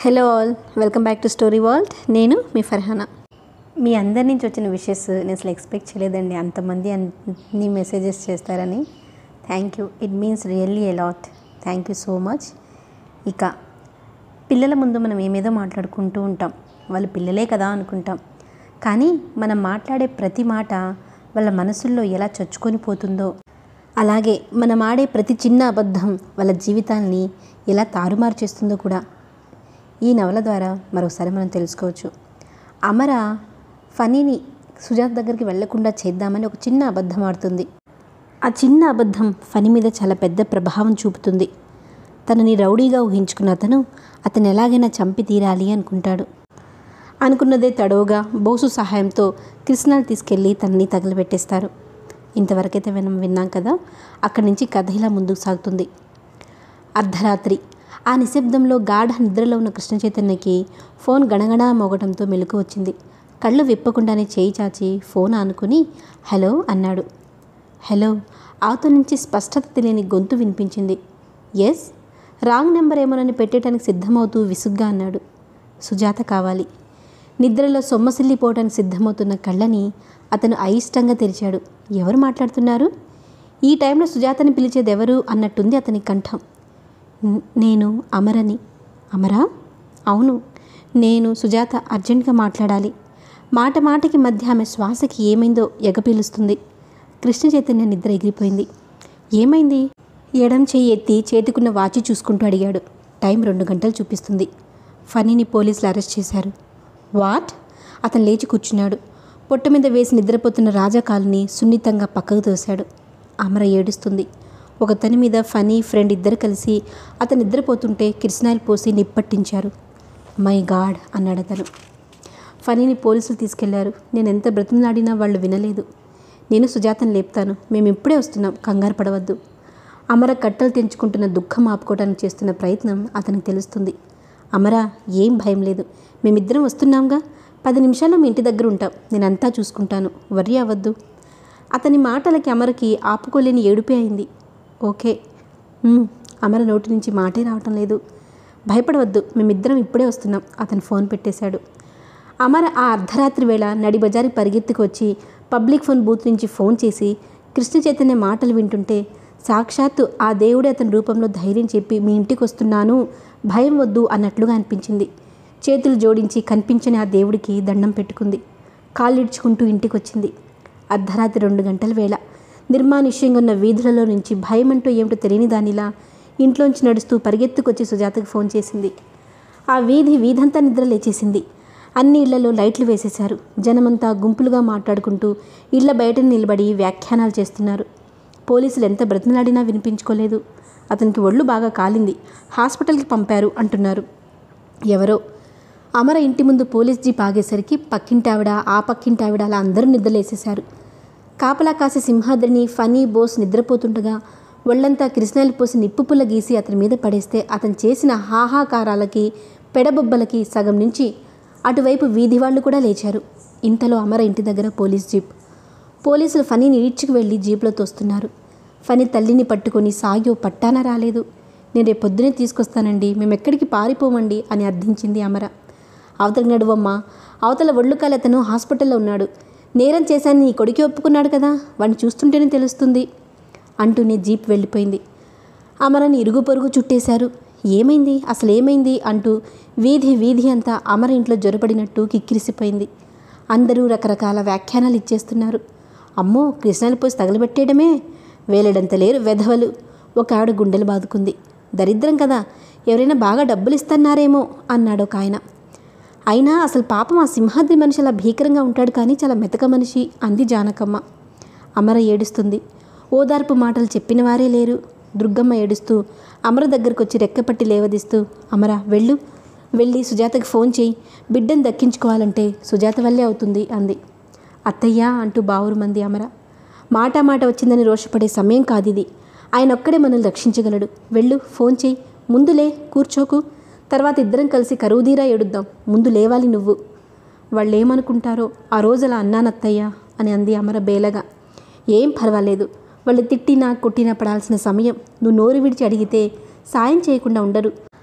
Hello all welcome back to story world నేను మీ ఫర్హానా మీ అందరి నుంచి వచ్చిన విషెస్ నేను అసలు ఎక్స్పెక్ట్ చేయలేదండి అంతమంది అన్ని మెసేజెస్ చేస్తారని thank you it means really a lot thank you so much ఇక పిల్లల ముందు మనం ఏమేదో మాట్లాడుకుంటూ ఉంటాం వాళ్ళు పిల్లలే కదా అనుకుంటాం కానీ మనం మాట్లాడే ప్రతి మాట వాళ్ళ మనసుల్లో ఎలా చొచ్చుకొని పోతుందో అలాగే మనం ఆడే ప్రతి చిన్న అబద్ధం వాళ్ళ జీవితాన్ని ఎలా తారుమారు చేస్తుందో కూడా ఈ నవల ద్వారా మరోసారి మనం తెలుసుకోవచ్చు అమర ఫనీని సుజాత్ దగ్గరికి వెళ్లకుండా చేద్దామని ఒక చిన్న అబద్ధం ఆడుతుంది ఆ చిన్న అబద్ధం ఫనీ మీద చాలా పెద్ద ప్రభావం చూపుతుంది తనని రౌడీగా ఊహించుకున్న అతను అతను ఎలాగైనా చంపి తీరాలి అనుకుంటాడు అనుకున్నదే తడవుగా బోసు సహాయంతో కృష్ణని తీసుకెళ్ళి తనని తగలబెట్టేస్తారు ఇంతవరకైతే మనం విన్నాం కదా అక్కడి నుంచి కథ ఇలా ముందుకు సాగుతుంది అర్ధరాత్రి ఆ నిశ్శబ్దంలో గాఢ నిద్రలో ఉన్న కృష్ణ చైతన్యకి ఫోన్ గణగణా మోగటంతో మెలకు వచ్చింది కళ్ళు విప్పకుండానే చేయి చాచి ఫోన్ ఆనుకుని హలో అన్నాడు హలో అవతల నుంచి స్పష్టత తెలియని గొంతు వినిపించింది ఎస్ రాంగ్ నెంబర్ ఏమోనని పెట్టేయడానికి సిద్ధమవుతూ విసుగ్గా అన్నాడు సుజాత కావాలి నిద్రలో సొమ్మసిల్లిపోవడానికి సిద్ధమవుతున్న కళ్ళని అతను అయిష్టంగా తెరిచాడు ఎవరు మాట్లాడుతున్నారు ఈ టైంలో సుజాతని పిలిచేది ఎవరు అన్నట్టుంది అతని కంఠం "న- నేను అమరని అమరా అవును నేను సుజాత అర్జెంట్గా మాట్లాడాలి మాట మాటకి మధ్య ఆమె శ్వాసకి ఏమైందో ఎగపీలుస్తుంది కృష్ణ చైతన్య నిద్ర ఎగిరిపోయింది ఏమైంది ఎడం చెయ్యి ఎత్తి చేతికున్న వాచి చూసుకుంటూ అడిగాడు టైం రెండు గంటలు చూపిస్తుంది ఫనీని పోలీసులు అరెస్ట్ చేశారు వాట్ అతను లేచి కూర్చున్నాడు పొట్ట మీద వేసి నిద్రపోతున్న రాజాకాలుని సున్నితంగా పక్కకు తోశాడు అమర ఏడుస్తుంది ఒకతని మీద ఫనీ ఫ్రెండ్ ఇద్దరు కలిసి అతను నిద్రపోతుంటే కిరసనాయిల్ పోసి నిప్పట్టించారు మై గాడ్ అన్నాడు అతను ఫనీని పోలీసులు తీసుకెళ్లారు నేను ఎంత బ్రతిమలాడినా వాళ్ళు వినలేదు నేను సుజాతను లేపుతాను మేము ఇప్పుడే వస్తున్నాం కంగారు పడవద్దు అమర కట్టలు తెంచుకుంటున్న దుఃఖం ఆపుకోవడానికి చేస్తున్న ప్రయత్నం అతనికి తెలుస్తుంది అమర ఏం భయం లేదు మేమిద్దరం వస్తున్నాంగా పది నిమిషాల్లో మీ ఇంటి దగ్గర ఉంటాం నేనంతా చూసుకుంటాను వర్రీ అవ్వద్దు అతని మాటలకి అమరకి ఆపుకోలేని ఏడుపే అయింది ఓకే "ఉమ్." అమర నోటి నుంచి మాటే రావటం లేదు భయపడవద్దు మేమిద్దరం ఇప్పుడే వస్తున్నాం అతను ఫోన్ పెట్టేశాడు అమర ఆ అర్ధరాత్రి వేళ నడి బజారి పరిగెత్తుకు వచ్చి పబ్లిక్ ఫోన్ బూత్ నుంచి ఫోన్ చేసి కృష్ణ చైతన్య మాటలు వింటుంటే సాక్షాత్తు ఆ దేవుడే అతని రూపంలో ధైర్యం చెప్పి మీ ఇంటికి వస్తున్నాను భయం వద్దు అన్నట్లుగా అనిపించింది చేతులు జోడించి కనిపించని ఆ దేవుడికి దండం పెట్టుకుంది కాళ్ళిడ్చుకుంటూ ఇంటికి వచ్చింది అర్ధరాత్రి రెండు గంటల వేళ నిర్మానుష్యంగా ఉన్న వీధులలో నుంచి భయం అంటూ ఏమిటో తెలియని దానిలా ఇంట్లోంచి నడుస్తూ పరిగెత్తుకొచ్చి సుజాతకు ఫోన్ చేసింది ఆ వీధి వీధంతా నిద్ర లేచేసింది అన్ని ఇళ్లలో లైట్లు వేసేశారు జనమంతా గుంపులుగా మాట్లాడుకుంటూ ఇళ్ల బయట నిలబడి వ్యాఖ్యానాలు చేస్తున్నారు పోలీసులు ఎంత బ్రతిమలాడినా వినిపించుకోలేదు అతనికి ఒళ్ళు బాగా కాలింది హాస్పిటల్కి పంపారు అంటున్నారు ఎవరో అమర ఇంటి ముందు పోలీస్ జీప్ ఆగేసరికి పక్కింటి ఆవిడ ఆ పక్కింటి ఆవిడ అలా అందరూ నిద్రలేసేశారు కాపలా కాసే సింహాద్రిని ఫనీ బోస్ నిద్రపోతుండగా ఒళ్ళంతా కృష్ణాలు పోసి నిప్పు పుల్ల గీసి అతని మీద పడేస్తే అతను చేసిన హాహాకారాలకి పెడబొబ్బలకి సగం నుంచి అటువైపు వీధి వాళ్ళు కూడా లేచారు ఇంతలో అమర ఇంటి దగ్గర పోలీస్ జీప్ పోలీసులు ఫనీని ఈడ్చుకు వెళ్ళి జీప్లో తోస్తున్నారు ఫనీ తల్లిని పట్టుకొని సాయో పట్టాన రాలేదు నేను రేపు పొద్దునే తీసుకొస్తానండి మేము ఎక్కడికి పారిపోమండి అని అర్థించింది అమర అవతల నడువమ్మ అవతల ఒళ్ళు అతను హాస్పిటల్లో ఉన్నాడు నేరం చేశాను నీ కొడుకు ఒప్పుకున్నాడు కదా వాడిని చూస్తుంటేనే తెలుస్తుంది అంటూనే జీప్ వెళ్ళిపోయింది అమరని ఇరుగు పొరుగు చుట్టేశారు ఏమైంది అసలు ఏమైంది అంటూ వీధి వీధి అంతా అమర ఇంట్లో జొరపడినట్టు కిక్కిరిసిపోయింది అందరూ రకరకాల వ్యాఖ్యానాలు ఇచ్చేస్తున్నారు అమ్మో కృష్ణాలు పోసి తగలబెట్టేయడమే వేలడంత లేరు వెధవలు ఒక ఆవిడ గుండెలు బాదుకుంది దరిద్రం కదా ఎవరైనా బాగా డబ్బులు ఇస్తున్నారేమో అన్నాడు ఒక ఆయన అయినా అసలు పాపం ఆ సింహాద్రి మనిషి అలా భీకరంగా ఉంటాడు కానీ చాలా మెతక మనిషి అంది జానకమ్మ అమర ఏడుస్తుంది ఓదార్పు మాటలు చెప్పిన వారే లేరు దుర్గమ్మ ఏడుస్తూ అమర దగ్గరకు వచ్చి రెక్కపట్టి లేవదీస్తూ అమర వెళ్ళు వెళ్ళి సుజాతకి ఫోన్ చేయి బిడ్డను దక్కించుకోవాలంటే సుజాత వల్లే అవుతుంది అంది అత్తయ్య అంటూ బావురు మంది అమర మాట మాట వచ్చిందని రోషపడే సమయం కాదిది ఆయన ఒక్కడే మనల్ని రక్షించగలడు వెళ్ళు ఫోన్ చేయి ముందులే కూర్చోకు తర్వాత ఇద్దరం కలిసి కరువుదీరా ఏడుద్దాం ముందు లేవాలి నువ్వు వాళ్ళు ఏమనుకుంటారో ఆ రోజు అలా అన్నానత్తయ్య అని అంది అమర బేలగా ఏం పర్వాలేదు వాళ్ళు తిట్టినా కొట్టినా పడాల్సిన సమయం నువ్వు నోరు విడిచి అడిగితే సాయం చేయకుండా ఉండరు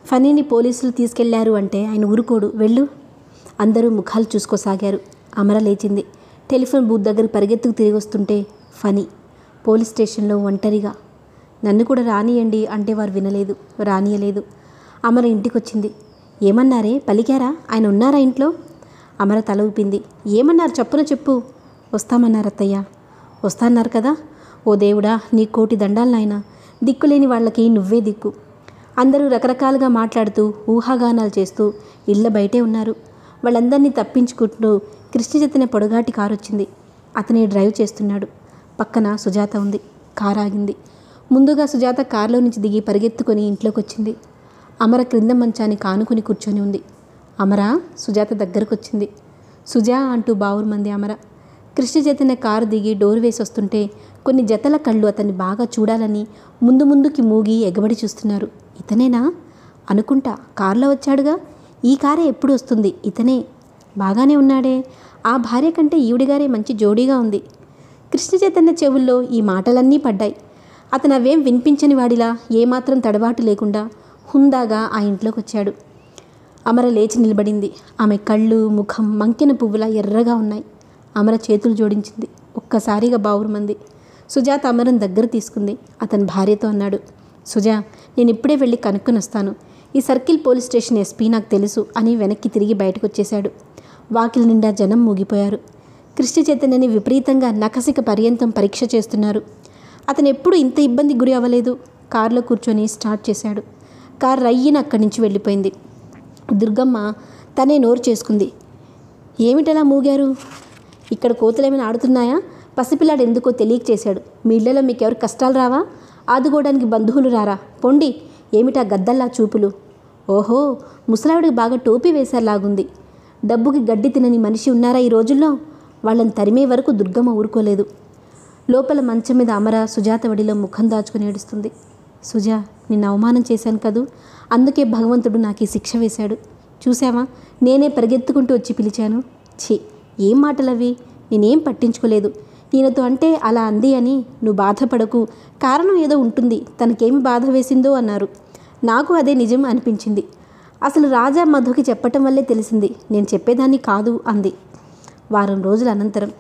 ఫనీని పోలీసులు తీసుకెళ్లారు అంటే ఆయన ఊరుకోడు వెళ్ళు అందరూ ముఖాలు చూసుకోసాగారు అమర లేచింది టెలిఫోన్ బూత్ దగ్గర పరిగెత్తుకు తిరిగి వస్తుంటే ఫనీ పోలీస్ స్టేషన్లో ఒంటరిగా నన్ను కూడా రానియండి అంటే వారు వినలేదు రానియలేదు అమర ఇంటికి వచ్చింది ఏమన్నారే పలికారా ఆయన ఉన్నారా ఇంట్లో అమర తల ఊపింది ఏమన్నారు చెప్పున చెప్పు వస్తామన్నారు అత్తయ్య వస్తాన్నారు కదా ఓ దేవుడా నీ కోటి దండాలు నాయన దిక్కులేని వాళ్ళకి నువ్వే దిక్కు అందరూ రకరకాలుగా మాట్లాడుతూ ఊహాగానాలు చేస్తూ ఇళ్ళ బయటే ఉన్నారు వాళ్ళందరినీ తప్పించుకుంటూ కృష్ణ చెత్తిన పొడగాటి కారు వచ్చింది అతనే డ్రైవ్ చేస్తున్నాడు పక్కన సుజాత ఉంది కారు ఆగింది ముందుగా సుజాత కారులో నుంచి దిగి పరిగెత్తుకొని ఇంట్లోకి వచ్చింది అమర క్రింద మంచాన్ని కానుకొని కూర్చొని ఉంది అమర సుజాత దగ్గరకు వచ్చింది సుజా అంటూ బావురుమంది అమర కృష్ణ చైతన్య కారు దిగి డోర్ వేసి వస్తుంటే కొన్ని జతల కళ్ళు అతన్ని బాగా చూడాలని ముందు ముందుకి మూగి ఎగబడి చూస్తున్నారు ఇతనేనా అనుకుంటా కారులో వచ్చాడుగా ఈ కారే ఎప్పుడు వస్తుంది ఇతనే బాగానే ఉన్నాడే ఆ భార్య కంటే ఈవిడిగారే మంచి జోడీగా ఉంది కృష్ణ చైతన్య చెవుల్లో ఈ మాటలన్నీ పడ్డాయి అతను అవేం వినిపించని వాడిలా ఏమాత్రం తడబాటు లేకుండా హుందాగా ఆ ఇంట్లోకి వచ్చాడు అమర లేచి నిలబడింది ఆమె కళ్ళు ముఖం మంకిన పువ్వులా ఎర్రగా ఉన్నాయి అమర చేతులు జోడించింది ఒక్కసారిగా బావురుమంది సుజాత అమరం దగ్గర తీసుకుంది అతని భార్యతో అన్నాడు సుజా నేను ఇప్పుడే వెళ్ళి కనుక్కొని వస్తాను ఈ సర్కిల్ పోలీస్ స్టేషన్ ఎస్పీ నాకు తెలుసు అని వెనక్కి తిరిగి బయటకు వచ్చేశాడు వాకిలి నిండా జనం మూగిపోయారు కృష్ణ చైతన్యని విపరీతంగా నకసిక పర్యంతం పరీక్ష చేస్తున్నారు అతను ఎప్పుడు ఇంత ఇబ్బంది గురి అవ్వలేదు కారులో కూర్చొని స్టార్ట్ చేశాడు కారు రయ్యిన అక్కడి నుంచి వెళ్ళిపోయింది దుర్గమ్మ తనే నోరు చేసుకుంది ఏమిటలా మూగారు ఇక్కడ కోతులు ఏమైనా ఆడుతున్నాయా పసిపిల్లాడు ఎందుకో తెలియక చేశాడు మీ ఇళ్లలో మీకు ఎవరు కష్టాలు రావా ఆదుకోవడానికి బంధువులు రారా పొండి ఏమిటా గద్దల్లా చూపులు ఓహో ముసలావిడికి బాగా టోపీ వేసేలాగుంది డబ్బుకి గడ్డి తినని మనిషి ఉన్నారా ఈ రోజుల్లో వాళ్ళని తరిమే వరకు దుర్గమ్మ ఊరుకోలేదు లోపల మంచం మీద అమర సుజాత వడిలో ముఖం దాచుకుని ఏడుస్తుంది సుజా నిన్ను అవమానం చేశాను కదూ అందుకే భగవంతుడు నాకు ఈ శిక్ష వేశాడు చూసావా నేనే పరిగెత్తుకుంటూ వచ్చి పిలిచాను ఛీ ఏం మాటలవి నేనేం పట్టించుకోలేదు ఈయనతో అంటే అలా అంది అని నువ్వు బాధపడకు కారణం ఏదో ఉంటుంది తనకేమి బాధ వేసిందో అన్నారు నాకు అదే నిజం అనిపించింది అసలు రాజా మధుకి చెప్పటం వల్లే తెలిసింది నేను చెప్పేదాన్ని కాదు అంది వారం రోజుల అనంతరం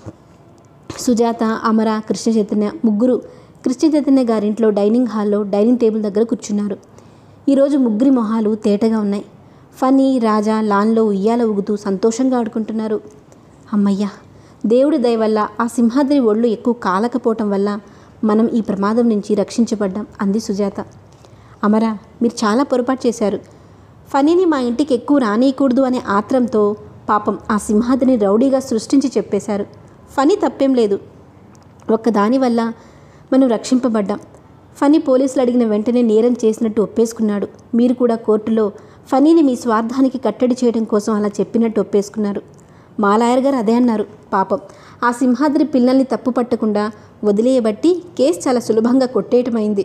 సుజాత అమర కృష్ణ చైతన్య ముగ్గురు కృష్ణ చైతన్య గారింట్లో డైనింగ్ హాల్లో డైనింగ్ టేబుల్ దగ్గర కూర్చున్నారు ఈరోజు ముగ్గురి మొహాలు తేటగా ఉన్నాయి ఫనీ రాజా లాన్లో ఉయ్యాల ఊగుతూ సంతోషంగా ఆడుకుంటున్నారు అమ్మయ్యా దేవుడి దయ వల్ల ఆ సింహాద్రి ఒళ్ళు ఎక్కువ కాలకపోవటం వల్ల మనం ఈ ప్రమాదం నుంచి రక్షించబడ్డాం అంది సుజాత అమర మీరు చాలా పొరపాటు చేశారు ఫనీని మా ఇంటికి ఎక్కువ రానియకూడదు అనే ఆత్రంతో పాపం ఆ సింహాద్రిని రౌడీగా సృష్టించి చెప్పేశారు ఫనీ తప్పేం లేదు ఒక్కదాని వల్ల మనం రక్షింపబడ్డాం ఫనీ పోలీసులు అడిగిన వెంటనే నేరం చేసినట్టు ఒప్పేసుకున్నాడు మీరు కూడా కోర్టులో ఫనీని మీ స్వార్థానికి కట్టడి చేయడం కోసం అలా చెప్పినట్టు ఒప్పేసుకున్నారు మా లాయర్ గారు అదే అన్నారు పాపం ఆ సింహాద్రి పిల్లల్ని తప్పు పట్టకుండా వదిలేయబట్టి కేసు చాలా సులభంగా కొట్టేయటమైంది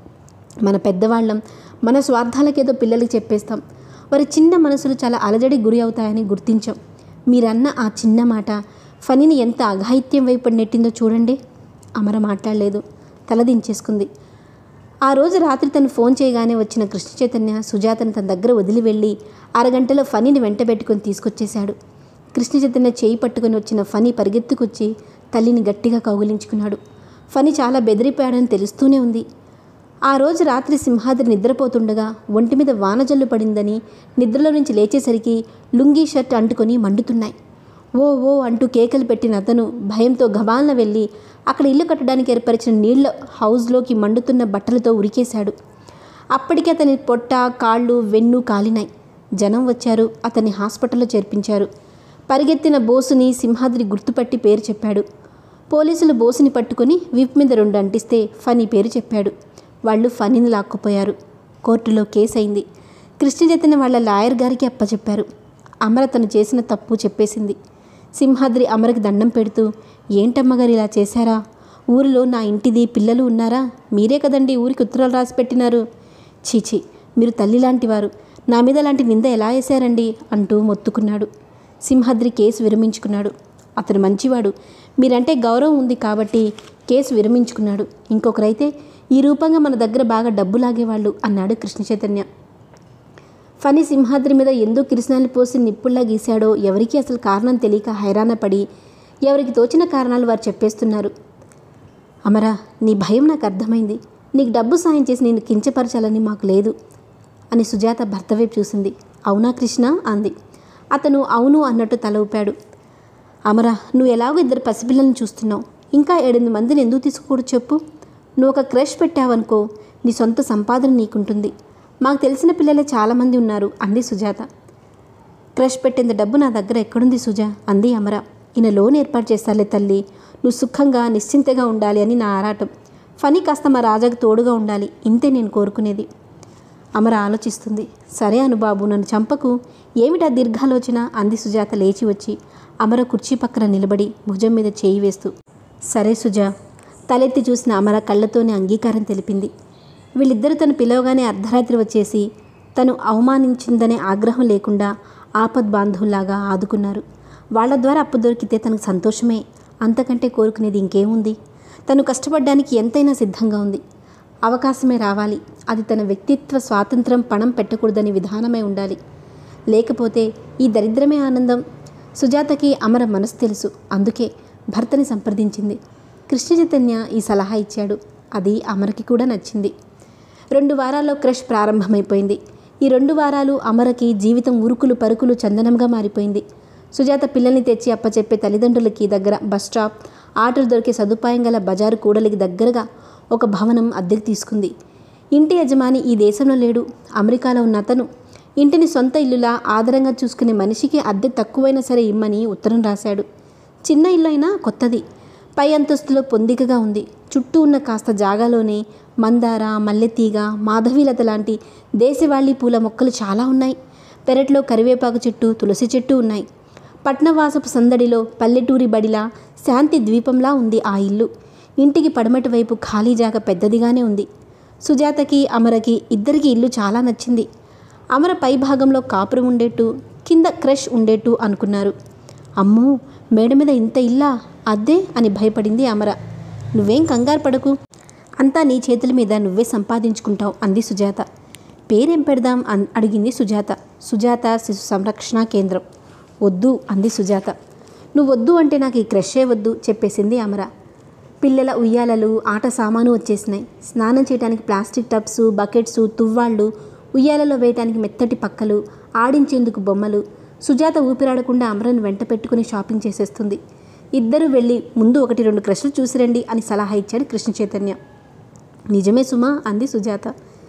మన పెద్దవాళ్ళం మన స్వార్థాలకేదో పిల్లలకి చెప్పేస్తాం వారి చిన్న మనసులు చాలా అలజడి గురి అవుతాయని గుర్తించాం మీరన్న ఆ చిన్న మాట ఫనీని ఎంత అఘాయిత్యం వైపు నెట్టిందో చూడండి అమర మాట్లాడలేదు తలదించేసుకుంది ఆ రోజు రాత్రి తను ఫోన్ చేయగానే వచ్చిన కృష్ణ చైతన్య సుజాతను తన దగ్గర వదిలి వెళ్ళి అరగంటలో ఫనీని వెంటబెట్టుకొని తీసుకొచ్చేశాడు కృష్ణ చైతన్య చేయి పట్టుకొని వచ్చిన ఫనీ పరిగెత్తుకొచ్చి తల్లిని గట్టిగా కౌగిలించుకున్నాడు ఫనీ చాలా బెదిరిపోయాడని తెలుస్తూనే ఉంది ఆ రోజు రాత్రి సింహాద్రి నిద్రపోతుండగా ఒంటి మీద వానజల్లు పడిందని నిద్రలో నుంచి లేచేసరికి లుంగీ షర్ట్ అంటుకొని మండుతున్నాయి ఓ ఓ అంటూ కేకలు పెట్టిన అతను భయంతో గబాలన వెళ్ళి అక్కడ ఇల్లు కట్టడానికి ఏర్పరిచిన నీళ్ల హౌస్లోకి మండుతున్న బట్టలతో ఉరికేశాడు అప్పటికి అతని పొట్ట కాళ్ళు వెన్ను కాలినాయి జనం వచ్చారు అతన్ని హాస్పిటల్లో చేర్పించారు పరిగెత్తిన బోసుని సింహాద్రి గుర్తుపట్టి పేరు చెప్పాడు పోలీసులు బోసుని పట్టుకొని వీపు మీద రెండు అంటిస్తే ఫనీ పేరు చెప్పాడు వాళ్ళు ఫనీని లాక్కుపోయారు కోర్టులో కేసు అయింది కృష్ణ చైతన్య వాళ్ళ లాయర్ గారికి అప్పచెప్పారు అమర తను చేసిన తప్పు చెప్పేసింది సింహాద్రి అమరకి దండం పెడుతూ ఏంటమ్మగారు ఇలా చేశారా ఊరిలో నా ఇంటిది పిల్లలు ఉన్నారా మీరే కదండి ఊరికి ఉత్తరాలు రాసి పెట్టినారు చీచి మీరు తల్లి లాంటివారు నా మీద లాంటి నింద ఎలా వేశారండి అంటూ మొత్తుకున్నాడు సింహాద్రి కేసు విరమించుకున్నాడు అతను మంచివాడు మీరంటే గౌరవం ఉంది కాబట్టి కేసు విరమించుకున్నాడు ఇంకొకరైతే ఈ రూపంగా మన దగ్గర బాగా డబ్బు లాగేవాళ్ళు అన్నాడు కృష్ణ చైతన్య ఫణి సింహాద్రి మీద ఎందుకు కిరసనాన్ని పోసి నిప్పుల్లా గీశాడో ఎవరికీ అసలు కారణం తెలియక హైరాణపడి ఎవరికి తోచిన కారణాలు వారు చెప్పేస్తున్నారు అమరా నీ భయం నాకు అర్థమైంది నీకు డబ్బు సాయం చేసి నేను కించపరచాలని మాకు లేదు అని సుజాత భర్త వైపు చూసింది అవునా కృష్ణ అంది అతను అవును అన్నట్టు తల ఊపాడు అమరా నువ్వు ఎలాగో ఇద్దరు పసిపిల్లల్ని చూస్తున్నావు ఇంకా ఏడెనిమిది మందిని ఎందుకు తీసుకోకూడదు చెప్పు నువ్వు ఒక క్రష్ పెట్టావనుకో నీ సొంత సంపాదన నీకుంటుంది మాకు తెలిసిన పిల్లలే చాలామంది ఉన్నారు అంది సుజాత క్రష్ పెట్టేంత డబ్బు నా దగ్గర ఎక్కడుంది సుజా అంది అమర ఈయన లోన్ ఏర్పాటు చేస్తాలే తల్లి నువ్వు సుఖంగా నిశ్చింతగా ఉండాలి అని నా ఆరాటం ఫనీ కాస్త మా రాజాకు తోడుగా ఉండాలి ఇంతే నేను కోరుకునేది అమర ఆలోచిస్తుంది సరే అను బాబు నన్ను చంపకు ఏమిటా దీర్ఘాలోచన అంది సుజాత లేచి వచ్చి అమర కుర్చీ పక్కన నిలబడి భుజం మీద చేయి వేస్తూ సరే సుజా తలెత్తి చూసిన అమర కళ్ళతోనే అంగీకారం తెలిపింది వీళ్ళిద్దరూ తను పిలవగానే అర్ధరాత్రి వచ్చేసి తను అవమానించిందనే ఆగ్రహం లేకుండా ఆపద్ బాంధవులాగా ఆదుకున్నారు వాళ్ళ ద్వారా అప్పు దొరికితే తనకు సంతోషమే అంతకంటే కోరుకునేది ఇంకేముంది తను కష్టపడడానికి ఎంతైనా సిద్ధంగా ఉంది అవకాశమే రావాలి అది తన వ్యక్తిత్వ స్వాతంత్రం పణం పెట్టకూడదని విధానమే ఉండాలి లేకపోతే ఈ దరిద్రమే ఆనందం సుజాతకి అమర మనసు తెలుసు అందుకే భర్తని సంప్రదించింది కృష్ణ చైతన్య ఈ సలహా ఇచ్చాడు అది అమరకి కూడా నచ్చింది రెండు వారాల్లో క్రష్ ప్రారంభమైపోయింది ఈ రెండు వారాలు అమరకి జీవితం ఉరుకులు పరుకులు చందనంగా మారిపోయింది సుజాత పిల్లల్ని తెచ్చి అప్పచెప్పే తల్లిదండ్రులకి దగ్గర బస్ స్టాప్ ఆటోలు దొరికే సదుపాయం గల బజారు కూడలికి దగ్గరగా ఒక భవనం అద్దెకు తీసుకుంది ఇంటి యజమాని ఈ దేశంలో లేడు అమెరికాలో ఉన్న అతను ఇంటిని సొంత ఇల్లులా ఆదరంగా చూసుకునే మనిషికి అద్దె తక్కువైనా సరే ఇమ్మని ఉత్తరం రాశాడు చిన్న ఇల్లు అయినా కొత్తది పై అంతస్తులో పొందికగా ఉంది చుట్టూ ఉన్న కాస్త జాగాలోనే మందార మల్లెతీగ మాధవీలత లాంటి దేశవాళీ పూల మొక్కలు చాలా ఉన్నాయి పెరట్లో కరివేపాకు చెట్టు తులసి చెట్టు ఉన్నాయి పట్నవాసపు సందడిలో పల్లెటూరి బడిలా శాంతి ద్వీపంలా ఉంది ఆ ఇల్లు ఇంటికి పడమటి వైపు ఖాళీ జాగ పెద్దదిగానే ఉంది సుజాతకి అమరకి ఇద్దరికి ఇల్లు చాలా నచ్చింది అమర పై భాగంలో కాపురం ఉండేట్టు కింద క్రష్ ఉండేట్టు అనుకున్నారు అమ్మో మేడ మీద ఇంత ఇల్లా అద్దే అని భయపడింది అమర నువ్వేం కంగారు పడకు అంతా నీ చేతుల మీద నువ్వే సంపాదించుకుంటావు అంది సుజాత పేరేం పెడదాం అన్ అడిగింది సుజాత సుజాత శిశు సంరక్షణ కేంద్రం వద్దు అంది సుజాత నువ్వు వద్దు అంటే నాకు ఈ క్రషే వద్దు చెప్పేసింది అమర పిల్లల ఉయ్యాలలు ఆట సామాను వచ్చేసినాయి స్నానం చేయడానికి ప్లాస్టిక్ టబ్స్ బకెట్స్ తువ్వాళ్ళు ఉయ్యాలలో వేయడానికి మెత్తటి పక్కలు ఆడించేందుకు బొమ్మలు సుజాత ఊపిరాడకుండా అమరను వెంట పెట్టుకుని షాపింగ్ చేసేస్తుంది ఇద్దరు వెళ్ళి ముందు ఒకటి రెండు క్రష్లు చూసిరండి అని సలహా ఇచ్చాడు కృష్ణ చైతన్య నిజమే సుమా అంది సుజాత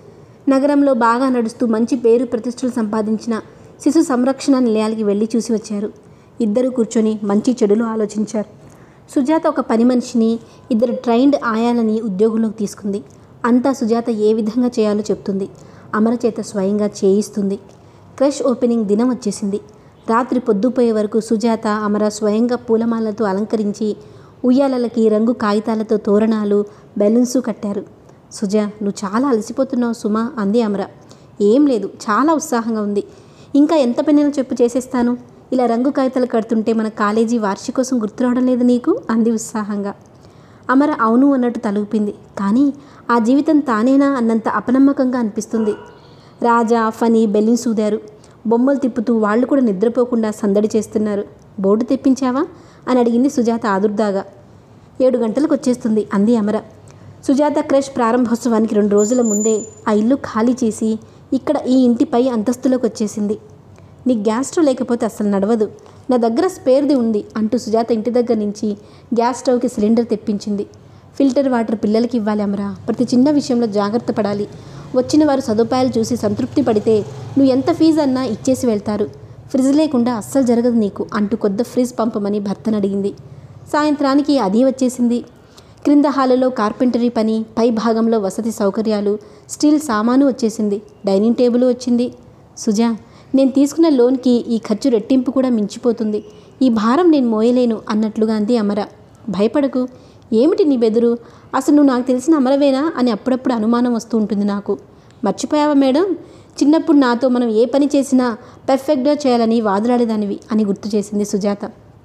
నగరంలో బాగా నడుస్తూ మంచి పేరు ప్రతిష్టలు సంపాదించిన శిశు సంరక్షణ నిలయాలకి వెళ్ళి చూసి వచ్చారు ఇద్దరు కూర్చొని మంచి చెడులు ఆలోచించారు సుజాత ఒక పని మనిషిని ఇద్దరు ట్రైన్డ్ ఆయాలని ఉద్యోగంలోకి తీసుకుంది అంతా సుజాత ఏ విధంగా చేయాలో చెప్తుంది అమర చేత స్వయంగా చేయిస్తుంది క్రష్ ఓపెనింగ్ దినం వచ్చేసింది రాత్రి పొద్దుపోయే వరకు సుజాత అమర స్వయంగా పూలమాలతో అలంకరించి ఉయ్యాలలకి రంగు కాగితాలతో తోరణాలు బెలూన్స్ కట్టారు సుజా నువ్వు చాలా అలసిపోతున్నావు సుమా అంది అమర ఏం లేదు చాలా ఉత్సాహంగా ఉంది ఇంకా ఎంత పనినో చెప్పు చేసేస్తాను ఇలా రంగు కాగితాలు కడుతుంటే మన కాలేజీ వార్షికోసం గుర్తురావడం లేదు నీకు అంది ఉత్సాహంగా అమర అవును అన్నట్టు తలుపింది కానీ ఆ జీవితం తానేనా అన్నంత అపనమ్మకంగా అనిపిస్తుంది రాజా ఫనీ బెలూన్ సూదారు బొమ్మలు తిప్పుతూ వాళ్ళు కూడా నిద్రపోకుండా సందడి చేస్తున్నారు బోర్డు తెప్పించావా అని అడిగింది సుజాత ఆదుర్దాగా ఏడు గంటలకు వచ్చేస్తుంది అంది అమర సుజాత క్రష్ ప్రారంభోత్సవానికి రెండు రోజుల ముందే ఆ ఇల్లు ఖాళీ చేసి ఇక్కడ ఈ ఇంటిపై అంతస్తులోకి వచ్చేసింది నీ గ్యాస్ స్టవ్ లేకపోతే అసలు నడవదు నా దగ్గర స్పేర్ది ఉంది అంటూ సుజాత ఇంటి దగ్గర నుంచి గ్యాస్ స్టవ్కి సిలిండర్ తెప్పించింది ఫిల్టర్ వాటర్ పిల్లలకి ఇవ్వాలి అమరా ప్రతి చిన్న విషయంలో జాగ్రత్త పడాలి వచ్చిన వారు సదుపాయాలు చూసి సంతృప్తి పడితే నువ్వు ఎంత ఫీజు అన్నా ఇచ్చేసి వెళ్తారు ఫ్రిడ్జ్ లేకుండా అస్సలు జరగదు నీకు అంటూ కొత్త ఫ్రిడ్జ్ పంపమని భర్తను అడిగింది సాయంత్రానికి అది వచ్చేసింది క్రింద హాలులో కార్పెంటరీ పని పై భాగంలో వసతి సౌకర్యాలు స్టీల్ సామాను వచ్చేసింది డైనింగ్ టేబుల్ వచ్చింది సుజా నేను తీసుకున్న లోన్కి ఈ ఖర్చు రెట్టింపు కూడా మించిపోతుంది ఈ భారం నేను మోయలేను అన్నట్లుగా అంది అమర భయపడకు ఏమిటి నీ బెదురు అసలు నువ్వు నాకు తెలిసిన అమరవేనా అని అప్పుడప్పుడు అనుమానం వస్తూ ఉంటుంది నాకు మర్చిపోయావా మేడం చిన్నప్పుడు నాతో మనం ఏ పని చేసినా పర్ఫెక్ట్గా చేయాలని వాదులాడేదానివి అని గుర్తు చేసింది సుజాత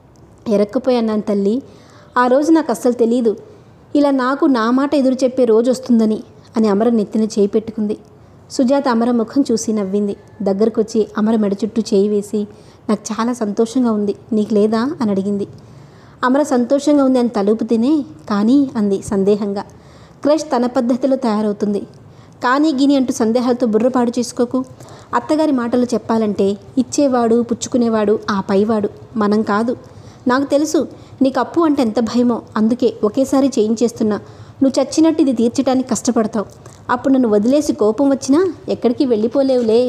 ఎరక్కపోయాను తల్లి ఆ రోజు నాకు అస్సలు తెలియదు ఇలా నాకు నా మాట ఎదురు చెప్పే రోజు వస్తుందని అని అమర నెత్తిన చేయి పెట్టుకుంది సుజాత అమర ముఖం చూసి నవ్వింది దగ్గరకొచ్చి అమర మెడ చుట్టూ చేయి వేసి నాకు చాలా సంతోషంగా ఉంది నీకు లేదా అని అడిగింది అమర సంతోషంగా ఉంది అని తలుపుతేనే కానీ అంది సందేహంగా క్రష్ తన పద్ధతిలో తయారవుతుంది కానీ గిని అంటూ సందేహాలతో బుర్రపాడు చేసుకోకు అత్తగారి మాటలు చెప్పాలంటే ఇచ్చేవాడు పుచ్చుకునేవాడు ఆ పైవాడు మనం కాదు నాకు తెలుసు నీకు అప్పు అంటే ఎంత భయమో అందుకే ఒకేసారి చేయించేస్తున్నా నువ్వు చచ్చినట్టు ఇది తీర్చడానికి కష్టపడతావు అప్పుడు నన్ను వదిలేసి కోపం వచ్చినా ఎక్కడికి వెళ్ళిపోలేవులే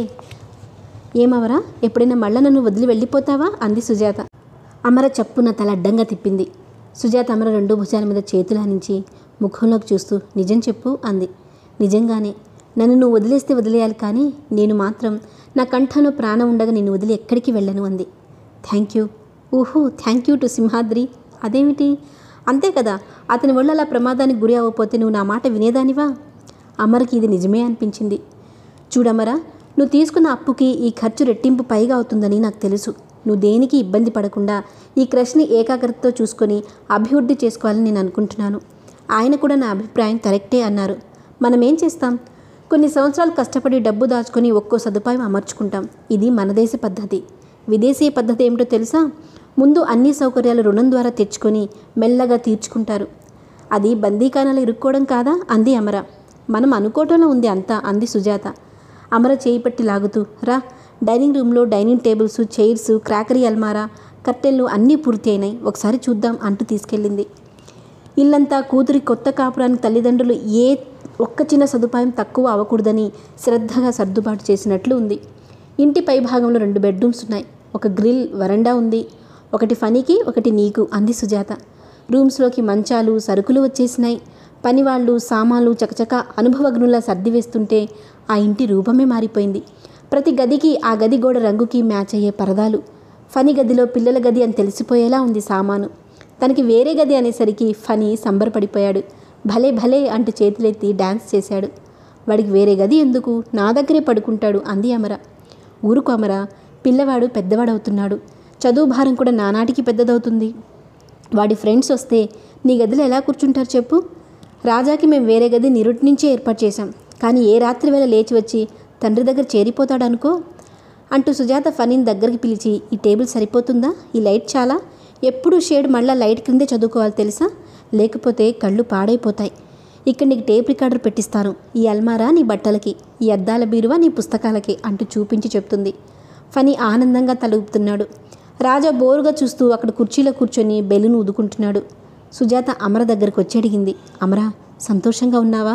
ఏమవరా ఎప్పుడైనా మళ్ళా నన్ను వదిలి వెళ్ళిపోతావా అంది సుజాత అమర చప్పున తల అడ్డంగా తిప్పింది సుజాత అమర రెండు భుజాల మీద చేతులానించి ముఖంలోకి చూస్తూ నిజం చెప్పు అంది నిజంగానే నన్ను నువ్వు వదిలేస్తే వదిలేయాలి కానీ నేను మాత్రం నా కంఠంలో ప్రాణం ఉండగా నిన్ను వదిలి ఎక్కడికి వెళ్ళను అంది థ్యాంక్ యూ ఊహో థ్యాంక్ యూ టు సింహాద్రి అదేమిటి అంతే కదా అతని వల్ల అలా ప్రమాదానికి గురి అవ్వకపోతే నువ్వు నా మాట వినేదానివా అమర్కి ఇది నిజమే అనిపించింది చూడమరా నువ్వు తీసుకున్న అప్పుకి ఈ ఖర్చు రెట్టింపు పైగా అవుతుందని నాకు తెలుసు నువ్వు దేనికి ఇబ్బంది పడకుండా ఈ క్రష్ని ఏకాగ్రతతో చూసుకొని అభివృద్ధి చేసుకోవాలని నేను అనుకుంటున్నాను ఆయన కూడా నా అభిప్రాయం కరెక్టే అన్నారు మనం ఏం చేస్తాం కొన్ని సంవత్సరాలు కష్టపడి డబ్బు దాచుకొని ఒక్కో సదుపాయం అమర్చుకుంటాం ఇది మన దేశ పద్ధతి విదేశీ పద్ధతి ఏమిటో తెలుసా ముందు అన్ని సౌకర్యాలు రుణం ద్వారా తెచ్చుకొని మెల్లగా తీర్చుకుంటారు అది బందీకానాలు ఇరుక్కోవడం కాదా అంది అమర మనం అనుకోవటంలో ఉంది అంతా అంది సుజాత అమర చేయి పట్టి లాగుతూ రా డైనింగ్ రూమ్లో డైనింగ్ టేబుల్స్ చైర్స్ క్రాకరీ అల్మారా కట్టెలు అన్నీ పూర్తి అయినాయి ఒకసారి చూద్దాం అంటూ తీసుకెళ్ళింది ఇల్లంతా కూతురి కొత్త కాపురానికి తల్లిదండ్రులు ఏ ఒక్క చిన్న సదుపాయం తక్కువ అవ్వకూడదని శ్రద్ధగా సర్దుబాటు చేసినట్లు ఉంది ఇంటి పై భాగంలో రెండు బెడ్రూమ్స్ ఉన్నాయి ఒక గ్రిల్ వరండా ఉంది ఒకటి ఫనీకి ఒకటి నీకు అంది సుజాత రూమ్స్లోకి మంచాలు సరుకులు వచ్చేసినాయి పనివాళ్ళు సామాన్లు చకచక అనుభవజ్ఞులా సర్ది వేస్తుంటే ఆ ఇంటి రూపమే మారిపోయింది ప్రతి గదికి ఆ గది గోడ రంగుకి మ్యాచ్ అయ్యే పరదాలు ఫనీ గదిలో పిల్లల గది అని తెలిసిపోయేలా ఉంది సామాను తనకి వేరే గది అనేసరికి ఫనీ సంబరపడిపోయాడు భలే భలే అంటూ చేతులెత్తి డ్యాన్స్ చేశాడు వాడికి వేరే గది ఎందుకు నా దగ్గరే పడుకుంటాడు అంది అమర ఊరుకు అమర పిల్లవాడు పెద్దవాడవుతున్నాడు చదువు భారం కూడా నానాటికి పెద్దదవుతుంది వాడి ఫ్రెండ్స్ వస్తే నీ గదిలో ఎలా కూర్చుంటారు చెప్పు రాజాకి మేము వేరే గది నిరుటి నుంచే ఏర్పాటు చేశాం కానీ ఏ రాత్రి వేళ లేచి వచ్చి తండ్రి దగ్గర చేరిపోతాడనుకో అంటూ సుజాత ఫనీని దగ్గరికి పిలిచి ఈ టేబుల్ సరిపోతుందా ఈ లైట్ చాలా ఎప్పుడు షేడ్ మళ్ళా లైట్ క్రిందే చదువుకోవాలి తెలుసా లేకపోతే కళ్ళు పాడైపోతాయి ఇక్కడ నీకు టేప్ రికార్డర్ పెట్టిస్తాను ఈ అల్మారా నీ బట్టలకి ఈ అద్దాల బీరువా నీ పుస్తకాలకి అంటూ చూపించి చెప్తుంది ఫనీ ఆనందంగా తలూపుతున్నాడు రాజా బోరుగా చూస్తూ అక్కడ కుర్చీలో కూర్చొని బెలూన్ ఊదుకుంటున్నాడు సుజాత అమర దగ్గరకు వచ్చి అడిగింది అమరా సంతోషంగా ఉన్నావా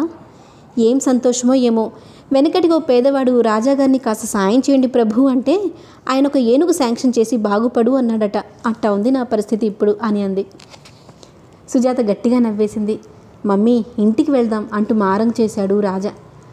ఏం సంతోషమో ఏమో వెనకటికి ఓ పేదవాడు రాజాగారిని కాస్త సాయం చేయండి ప్రభు అంటే ఆయన ఒక ఏనుగు శాంక్షన్ చేసి బాగుపడు అన్నాడట అట్టా ఉంది నా పరిస్థితి ఇప్పుడు అని అంది సుజాత గట్టిగా నవ్వేసింది మమ్మీ ఇంటికి వెళ్దాం అంటూ మారం చేశాడు రాజా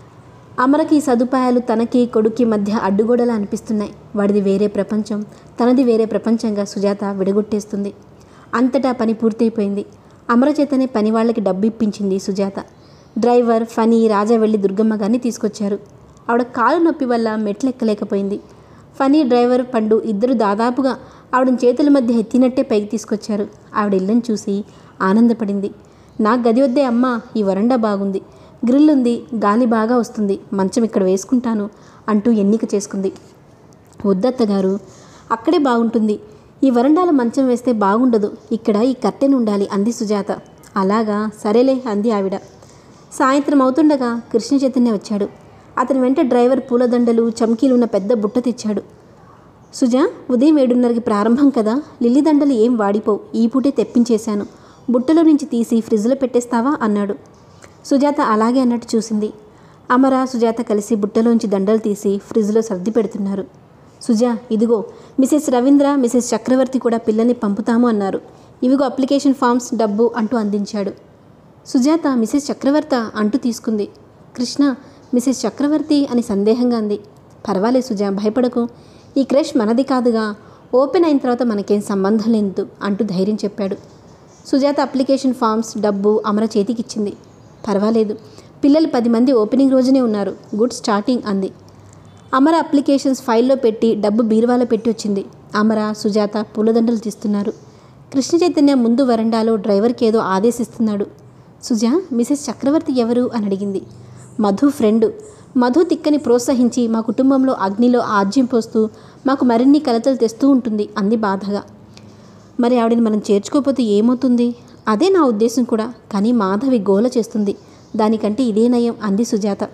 అమరకి ఈ సదుపాయాలు తనకి కొడుక్కి మధ్య అడ్డుగోడలా అనిపిస్తున్నాయి వాడిది వేరే ప్రపంచం తనది వేరే ప్రపంచంగా సుజాత విడగొట్టేస్తుంది అంతటా పని పూర్తయిపోయింది అమర చేతనే పని వాళ్ళకి డబ్బు ఇప్పించింది సుజాత డ్రైవర్ ఫనీ రాజా వెళ్ళి దుర్గమ్మ గారిని తీసుకొచ్చారు ఆవిడ కాలు నొప్పి వల్ల మెట్లు ఎక్కలేకపోయింది ఫనీ డ్రైవర్ పండు ఇద్దరు దాదాపుగా ఆవిడని చేతుల మధ్య ఎత్తినట్టే పైకి తీసుకొచ్చారు ఆవిడ ఇల్లని చూసి ఆనందపడింది నా గది వద్దే అమ్మ ఈ వరండా బాగుంది గ్రిల్ ఉంది గాలి బాగా వస్తుంది మంచం ఇక్కడ వేసుకుంటాను అంటూ ఎన్నిక చేసుకుంది వద్దత్తగారు అక్కడే బాగుంటుంది ఈ వరండాలో మంచం వేస్తే బాగుండదు ఇక్కడ ఈ కర్టెన్ ఉండాలి అంది సుజాత అలాగా సరేలే అంది ఆవిడ సాయంత్రం అవుతుండగా కృష్ణ చైతన్య వచ్చాడు అతని వెంట డ్రైవర్ పూలదండలు చమ్కీలు ఉన్న పెద్ద బుట్ట తెచ్చాడు సుజా ఉదయం ఏడున్నరకి ప్రారంభం కదా లిల్లీ దండలు ఏం వాడిపోవు ఈ పూటే తెప్పించేశాను బుట్టలో నుంచి తీసి ఫ్రిడ్జ్లో పెట్టేస్తావా అన్నాడు సుజాత అలాగే అన్నట్టు చూసింది అమర సుజాత కలిసి బుట్టలోంచి దండలు తీసి ఫ్రిడ్జ్లో సర్ది పెడుతున్నారు సుజా ఇదిగో మిసెస్ రవీంద్ర మిసెస్ చక్రవర్తి కూడా పిల్లల్ని పంపుతాము అన్నారు ఇవిగో అప్లికేషన్ ఫామ్స్ డబ్బు అంటూ అందించాడు సుజాత మిసెస్ చక్రవర్త అంటూ తీసుకుంది కృష్ణ మిసెస్ చక్రవర్తి అని సందేహంగా అంది పర్వాలేదు సుజా భయపడకు ఈ క్రష్ మనది కాదుగా ఓపెన్ అయిన తర్వాత మనకేం సంబంధం లేదు అంటూ ధైర్యం చెప్పాడు సుజాత అప్లికేషన్ ఫామ్స్ డబ్బు అమర చేతికిచ్చింది పర్వాలేదు పిల్లలు పది మంది ఓపెనింగ్ రోజునే ఉన్నారు గుడ్ స్టార్టింగ్ అంది అమర అప్లికేషన్స్ ఫైల్లో పెట్టి డబ్బు బీరువాలో పెట్టి వచ్చింది అమర సుజాత పూలదండలు తీస్తున్నారు కృష్ణ చైతన్య ముందు వరండాలో డ్రైవర్కి ఏదో ఆదేశిస్తున్నాడు సుజా మిసెస్ చక్రవర్తి ఎవరు అని అడిగింది మధు ఫ్రెండ్ మధు తిక్కని ప్రోత్సహించి మా కుటుంబంలో అగ్నిలో ఆజ్యం పోస్తూ మాకు మరిన్ని కలతలు తెస్తూ ఉంటుంది అంది బాధగా మరి ఆవిడని మనం చేర్చుకోకపోతే ఏమవుతుంది అదే నా ఉద్దేశం కూడా కానీ మాధవి గోల చేస్తుంది దానికంటే ఇదే నయం అంది సుజాత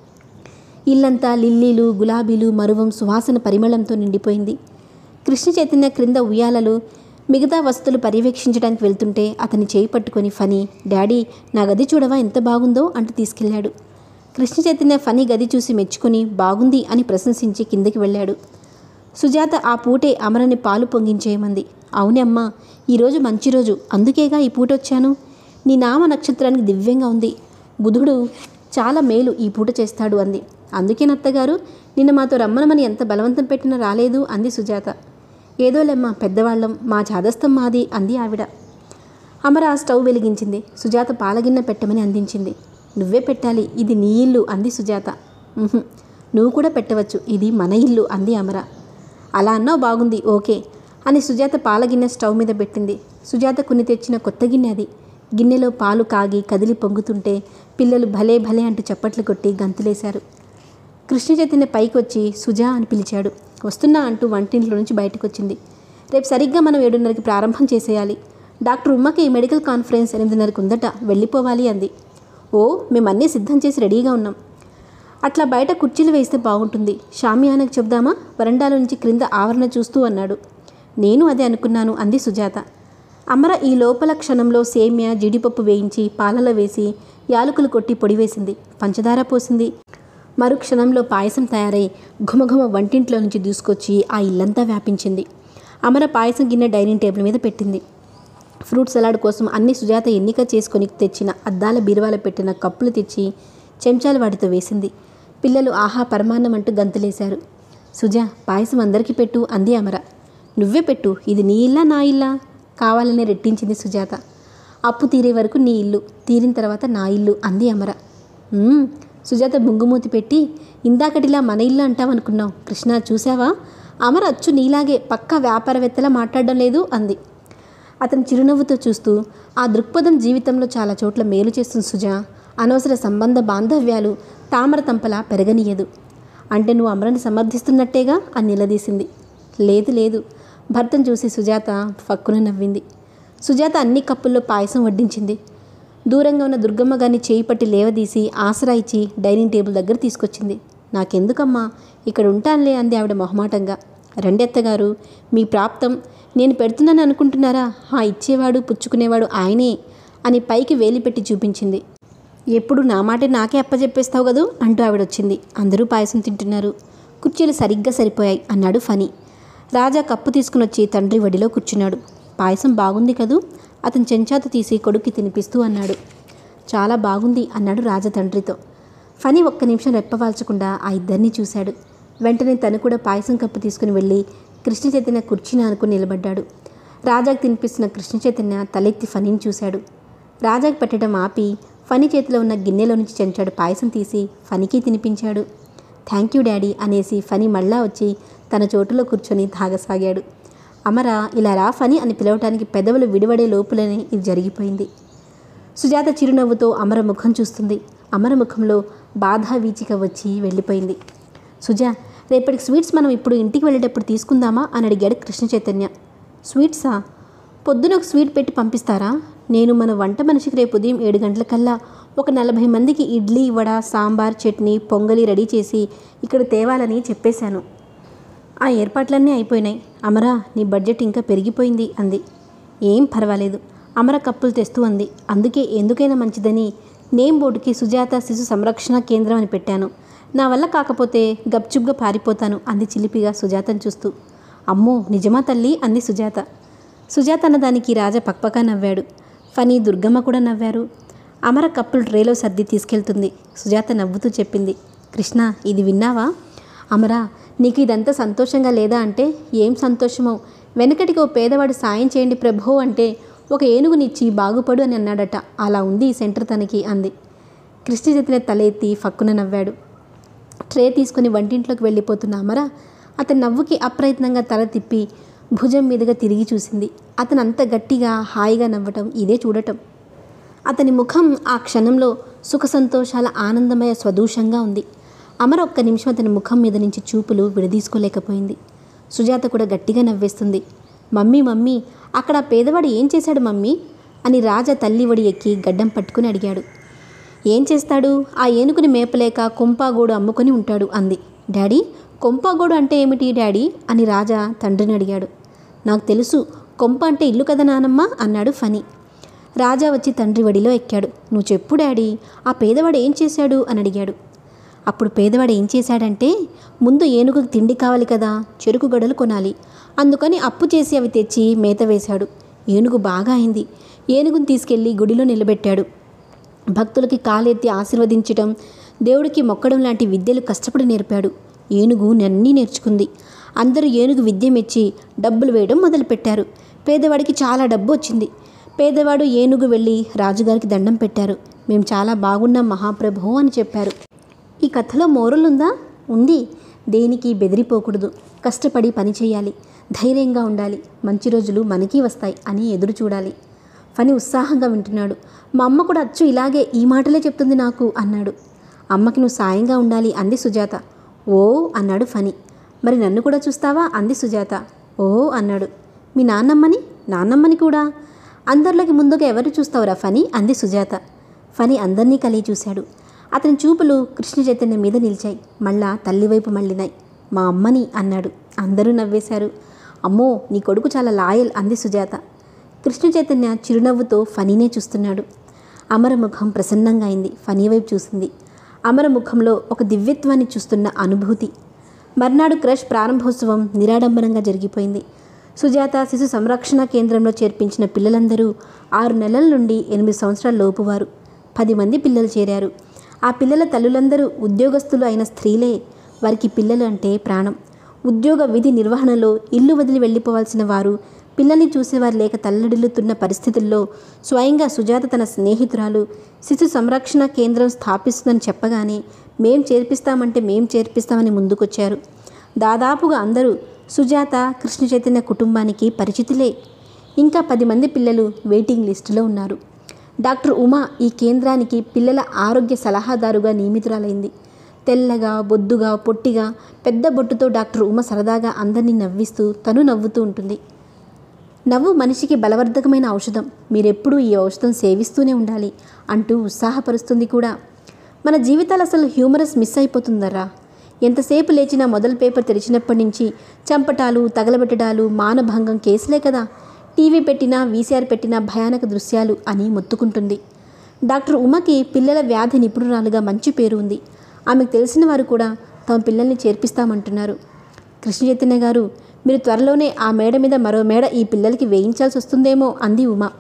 ఇల్లంతా లిల్లీలు గులాబీలు మరువం సువాసన పరిమళంతో నిండిపోయింది కృష్ణ చైతన్య క్రింద ఉయ్యాలలు మిగతా వస్తువులు పర్యవేక్షించడానికి వెళ్తుంటే అతని చేయి పట్టుకొని ఫనీ డాడీ నా గది చూడవా ఎంత బాగుందో అంటూ తీసుకెళ్ళాడు కృష్ణ చైతన్య ఫనీ గది చూసి మెచ్చుకొని బాగుంది అని ప్రశంసించి కిందకి వెళ్ళాడు సుజాత ఆ పూటే అమరని పాలు పొంగించేయమంది అవునే అమ్మా ఈరోజు మంచి రోజు అందుకేగా ఈ పూట వచ్చాను నీ నామ నక్షత్రానికి దివ్యంగా ఉంది బుధుడు చాలా మేలు ఈ పూట చేస్తాడు అంది అందుకే నత్తగారు నిన్న మాతో రమ్మనమని ఎంత బలవంతం పెట్టినా రాలేదు అంది సుజాత ఏదోలేమ్మా పెద్దవాళ్ళం మా చాదస్తం మాది అంది ఆవిడ అమర ఆ స్టవ్ వెలిగించింది సుజాత పాలగిన్నె పెట్టమని అందించింది నువ్వే పెట్టాలి ఇది నీ ఇల్లు అంది సుజాత "ఉహుం, నువ్వు కూడా పెట్టవచ్చు ఇది మన ఇల్లు అంది అమర అలా అన్నావు బాగుంది ఓకే అని సుజాత పాలగిన్నె స్టవ్ మీద పెట్టింది సుజాత కొని తెచ్చిన కొత్త గిన్నె అది గిన్నెలో పాలు కాగి కదిలి పొంగుతుంటే పిల్లలు భలే భలే అంటూ చప్పట్లు కొట్టి గంతులేశారు కృష్ణ చైతన్య పైకి వచ్చి సుజా అని పిలిచాడు వస్తున్నా అంటూ వంటింట్లో నుంచి బయటకు వచ్చింది రేపు సరిగ్గా మనం ఏడున్నరకి ప్రారంభం చేసేయాలి డాక్టర్ ఉమ్మకి మెడికల్ కాన్ఫరెన్స్ ఎనిమిదిన్నరకు ఉందట వెళ్ళిపోవాలి అంది ఓ మేమన్నీ సిద్ధం చేసి రెడీగా ఉన్నాం అట్లా బయట కుర్చీలు వేస్తే బాగుంటుంది షామియానకు చెప్దామా వరండాలో నుంచి క్రింద ఆవరణ చూస్తూ అన్నాడు నేను అదే అనుకున్నాను అంది సుజాత అమర ఈ లోపల క్షణంలో సేమ్యా జీడిపప్పు వేయించి పాలలో వేసి యాలకులు కొట్టి పొడి వేసింది పంచదార పోసింది మరు క్షణంలో పాయసం తయారై ఘుమఘుమ వంటింట్లో నుంచి దూసుకొచ్చి ఆ ఇల్లంతా వ్యాపించింది అమర పాయసం గిన్నె డైనింగ్ టేబుల్ మీద పెట్టింది ఫ్రూట్ సలాడ్ కోసం అన్ని సుజాత ఎన్నిక చేసుకొని తెచ్చిన అద్దాల బీరువాల పెట్టిన కప్పులు తెచ్చి చెంచాలు వాటితో వేసింది పిల్లలు ఆహా పరమాన్నం అంటూ గంతులేశారు సుజా పాయసం అందరికీ పెట్టు అంది అమర నువ్వే పెట్టు ఇది నీ ఇల్లా నా ఇల్లా కావాలని రెట్టించింది సుజాత అప్పు తీరే వరకు నీ ఇల్లు తీరిన తర్వాత నా ఇల్లు అంది అమర "మ్మ్." సుజాత బుంగుమూతి పెట్టి ఇందాకటిలా మన ఇల్లు అంటావనుకున్నావు కృష్ణ చూసావా అమర అచ్చు నీలాగే పక్కా వ్యాపారవేత్తలా మాట్లాడడం లేదు అంది అతను చిరునవ్వుతో చూస్తూ ఆ దృక్పథం జీవితంలో చాలా చోట్ల మేలు చేస్తుంది సుజా అనవసర సంబంధ బాంధవ్యాలు తామర తంపలా పెరగనీయదు అంటే నువ్వు అమరని సమర్థిస్తున్నట్టేగా అని నిలదీసింది లేదు లేదు భర్తను చూసి సుజాత ఫక్కున నవ్వింది సుజాత అన్ని కప్పుల్లో పాయసం వడ్డించింది దూరంగా ఉన్న దుర్గమ్మ గారిని చేయి పట్టి లేవదీసి ఆసరా ఇచ్చి డైనింగ్ టేబుల్ దగ్గర తీసుకొచ్చింది నాకెందుకమ్మా ఇక్కడ ఉంటానులే అంది ఆవిడ మొహమాటంగా రెండెత్తగారు మీ ప్రాప్తం నేను పెడుతున్నాను అనుకుంటున్నారా ఆ ఇచ్చేవాడు పుచ్చుకునేవాడు ఆయనే అని పైకి వేలి పెట్టి చూపించింది ఎప్పుడు నా మాట నాకే అప్పచెప్పేస్తావు కదూ అంటూ ఆవిడ వచ్చింది అందరూ పాయసం తింటున్నారు కుర్చీలు సరిగ్గా సరిపోయాయి అన్నాడు ఫనీ రాజా కప్పు తీసుకుని వచ్చి తండ్రి వడిలో కూర్చున్నాడు పాయసం బాగుంది కదూ అతను చెంచాత తీసి కొడుక్కి తినిపిస్తూ అన్నాడు చాలా బాగుంది అన్నాడు రాజా తండ్రితో ఫనీ ఒక్క నిమిషం రెప్పవాల్చకుండా ఆ ఇద్దరిని చూశాడు వెంటనే తను కూడా పాయసం కప్పు తీసుకుని వెళ్ళి కృష్ణ చైతన్య కుర్చీని అనుకుని నిలబడ్డాడు రాజాకి తినిపిస్తున్న కృష్ణ చైతన్య తలెత్తి ఫనీని చూశాడు రాజాకి పెట్టడం ఆపి ఫనీ చేతిలో ఉన్న గిన్నెలో నుంచి చెంచాడు పాయసం తీసి ఫనీకి తినిపించాడు థ్యాంక్ యూ డాడీ అనేసి ఫనీ మళ్ళా వచ్చి తన చోటులో కూర్చొని తాగసాగాడు అమర ఇలా రా ఫనీ అని పిలవటానికి పెదవులు విడివడే లోపులనే ఇది జరిగిపోయింది సుజాత చిరునవ్వుతో అమర ముఖం చూస్తుంది అమర ముఖంలో బాధ వీచిక వచ్చి వెళ్ళిపోయింది సుజా రేపటికి స్వీట్స్ మనం ఇప్పుడు ఇంటికి వెళ్ళేటప్పుడు తీసుకుందామా అని అడిగాడు కృష్ణ చైతన్య స్వీట్సా పొద్దున ఒక స్వీట్ పెట్టి పంపిస్తారా నేను మన వంట మనిషికి రేపు ఉదయం ఏడు గంటలకల్లా ఒక నలభై మందికి ఇడ్లీ వడ సాంబార్ చట్నీ పొంగలి రెడీ చేసి ఇక్కడ తేవాలని చెప్పేశాను ఆ ఏర్పాట్లన్నీ అయిపోయినాయి అమరా నీ బడ్జెట్ ఇంకా పెరిగిపోయింది అంది ఏం పర్వాలేదు అమర కప్పులు తెస్తూ అంది అందుకే ఎందుకైనా మంచిదని నేమ్ బోర్డుకి సుజాత శిశు సంరక్షణ కేంద్రం అని పెట్టాను నా వల్ల కాకపోతే గప్చుప్గా పారిపోతాను అంది చిలిపిగా సుజాతను చూస్తూ అమ్మో నిజమా తల్లి అంది సుజాత సుజాత అన్నదానికి రాజా పక్పక నవ్వాడు ఫనీ దుర్గమ్మ కూడా నవ్వారు అమర కప్పులు ట్రేలో సర్ది తీసుకెళ్తుంది సుజాత నవ్వుతూ చెప్పింది కృష్ణ ఇది విన్నావా అమరా నీకు ఇదంతా సంతోషంగా లేదా అంటే ఏం సంతోషమో వెనకటికి ఓ పేదవాడు సాయం చేయండి ప్రభో అంటే ఒక ఏనుగునిచ్చి బాగుపడు అని అన్నాడట అలా ఉంది ఈ సెంటర్ తనకి అంది కృష్ణ చేతిన తల ఎత్తి ఫక్కున నవ్వాడు ట్రే తీసుకుని వంటింట్లోకి వెళ్ళిపోతున్న అమర అతని నవ్వుకి అప్రయత్నంగా తల తిప్పి భుజం మీదుగా తిరిగి చూసింది అతను అంత గట్టిగా హాయిగా నవ్వటం ఇదే చూడటం అతని ముఖం ఆ క్షణంలో సుఖ సంతోషాల ఆనందమయ స్వదూషంగా ఉంది అమర ఒక్క నిమిషం అతని ముఖం మీద నుంచి చూపులు విడదీసుకోలేకపోయింది సుజాత కూడా గట్టిగా నవ్వేస్తుంది మమ్మీ మమ్మీ అక్కడ ఆ పేదవాడు ఏం చేశాడు మమ్మీ అని రాజా తల్లి వడి ఎక్కి గడ్డం పట్టుకుని అడిగాడు ఏం చేస్తాడు ఆ ఏనుగుని మేపలేక కొంపాగోడు అమ్ముకొని ఉంటాడు అంది డాడీ కొంపాగోడు అంటే ఏమిటి డాడీ అని రాజా తండ్రిని అడిగాడు నాకు తెలుసు కొంప అంటే ఇల్లు కదా నానమ్మ అన్నాడు ఫనీ రాజా వచ్చి తండ్రి వడిలో ఎక్కాడు నువ్వు చెప్పు డాడీ ఆ పేదవాడు ఏం చేశాడు అని అడిగాడు అప్పుడు పేదవాడు ఏం చేశాడంటే ముందు ఏనుగుకి తిండి కావాలి కదా చెరుకు గడలు కొనాలి అందుకని అప్పు చేసి అవి తెచ్చి మేత వేశాడు ఏనుగు బాగా అయింది ఏనుగుని తీసుకెళ్ళి గుడిలో నిలబెట్టాడు భక్తులకి కాలెత్తి ఆశీర్వదించటం దేవుడికి మొక్కడం లాంటి విద్యలు కష్టపడి నేర్పాడు ఏనుగు అన్నీ నేర్చుకుంది అందరూ ఏనుగు విద్య మెచ్చి డబ్బులు వేయడం మొదలుపెట్టారు పేదవాడికి చాలా డబ్బు వచ్చింది పేదవాడు ఏనుగు వెళ్ళి రాజుగారికి దండం పెట్టారు మేము చాలా బాగున్నాం మహాప్రభు అని చెప్పారు ఈ కథలో మోరల్ ఉందా ఉంది దేనికి బెదిరిపోకూడదు కష్టపడి పని చేయాలి ధైర్యంగా ఉండాలి మంచి రోజులు మనకి వస్తాయి అని ఎదురు చూడాలి ఫని ఉత్సాహంగా వింటున్నాడు మా అమ్మ కూడా అచ్చు ఇలాగే ఈ మాటలే చెప్తుంది నాకు అన్నాడు అమ్మకి నువ్వు సాయంగా ఉండాలి అంది సుజాత ఓ అన్నాడు ఫని మరి నన్ను కూడా చూస్తావా అంది సుజాత ఓ అన్నాడు మీ నాన్నమ్మని నాన్నమ్మని కూడా అందరిలోకి ముందుగా ఎవరు చూస్తావురా ఫని అంది సుజాత ఫని అందరినీ కలిగి చూశాడు అతని చూపులు కృష్ణ చైతన్య మీద నిలిచాయి మళ్ళా తల్లివైపు మళ్ళినాయి మా అమ్మని అన్నాడు అందరూ నవ్వేశారు అమ్మో నీ కొడుకు చాలా లాయల్ అంది సుజాత కృష్ణ చైతన్య చిరునవ్వుతో ఫనీనే చూస్తున్నాడు అమర ముఖం ప్రసన్నంగా అయింది ఫనీ వైపు చూసింది అమర ముఖంలో ఒక దివ్యత్వాన్ని చూస్తున్న అనుభూతి మర్నాడు క్రష్ ప్రారంభోత్సవం నిరాడంబరంగా జరిగిపోయింది సుజాత శిశు సంరక్షణ కేంద్రంలో చేర్పించిన పిల్లలందరూ ఆరు నెలల నుండి ఎనిమిది సంవత్సరాల లోపువారు పది మంది పిల్లలు చేరారు ఆ పిల్లల తల్లులందరూ ఉద్యోగస్తులు అయిన స్త్రీలే వారికి పిల్లలు అంటే ప్రాణం ఉద్యోగ విధి నిర్వహణలో ఇల్లు వదిలి వెళ్ళిపోవాల్సిన వారు పిల్లల్ని చూసేవారు లేక తల్లడిల్లుతున్న పరిస్థితుల్లో స్వయంగా సుజాత తన స్నేహితురాలు శిశు సంరక్షణ కేంద్రం స్థాపిస్తుందని చెప్పగానే మేం చేర్పిస్తామంటే మేం చేర్పిస్తామని ముందుకొచ్చారు దాదాపుగా అందరూ సుజాత కృష్ణ చైతన్య కుటుంబానికి పరిచితులే ఇంకా పది మంది పిల్లలు వెయిటింగ్ లిస్టులో ఉన్నారు డాక్టర్ ఉమా ఈ కేంద్రానికి పిల్లల ఆరోగ్య సలహాదారుగా నియమితురాలైంది తెల్లగా బొద్దుగా పొట్టిగా పెద్ద బొట్టుతో డాక్టర్ ఉమ సరదాగా అందరినీ నవ్విస్తూ తను నవ్వుతూ ఉంటుంది నవ్వు మనిషికి బలవర్ధకమైన ఔషధం మీరెప్పుడూ ఈ ఔషధం సేవిస్తూనే ఉండాలి అంటూ ఉత్సాహపరుస్తుంది కూడా మన జీవితాలు అసలు హ్యూమరస్ మిస్ అయిపోతుందరా ఎంతసేపు లేచినా మొదలు పేపర్ తెరిచినప్పటి నుంచి చంపటాలు తగలబెట్టడాలు మానభంగం కేసులే కదా టీవీ పెట్టినా వీసీఆర్ పెట్టినా భయానక దృశ్యాలు అని మొత్తుకుంటుంది డాక్టర్ ఉమకి పిల్లల వ్యాధి నిపుణురాలుగా మంచి పేరు ఉంది ఆమెకు తెలిసిన వారు కూడా తమ పిల్లల్ని చేర్పిస్తామంటున్నారు కృష్ణ చైతన్య గారు మీరు త్వరలోనే ఆ మేడ మీద మరో మేడ ఈ పిల్లలకి వేయించాల్సి వస్తుందేమో అంది ఉమా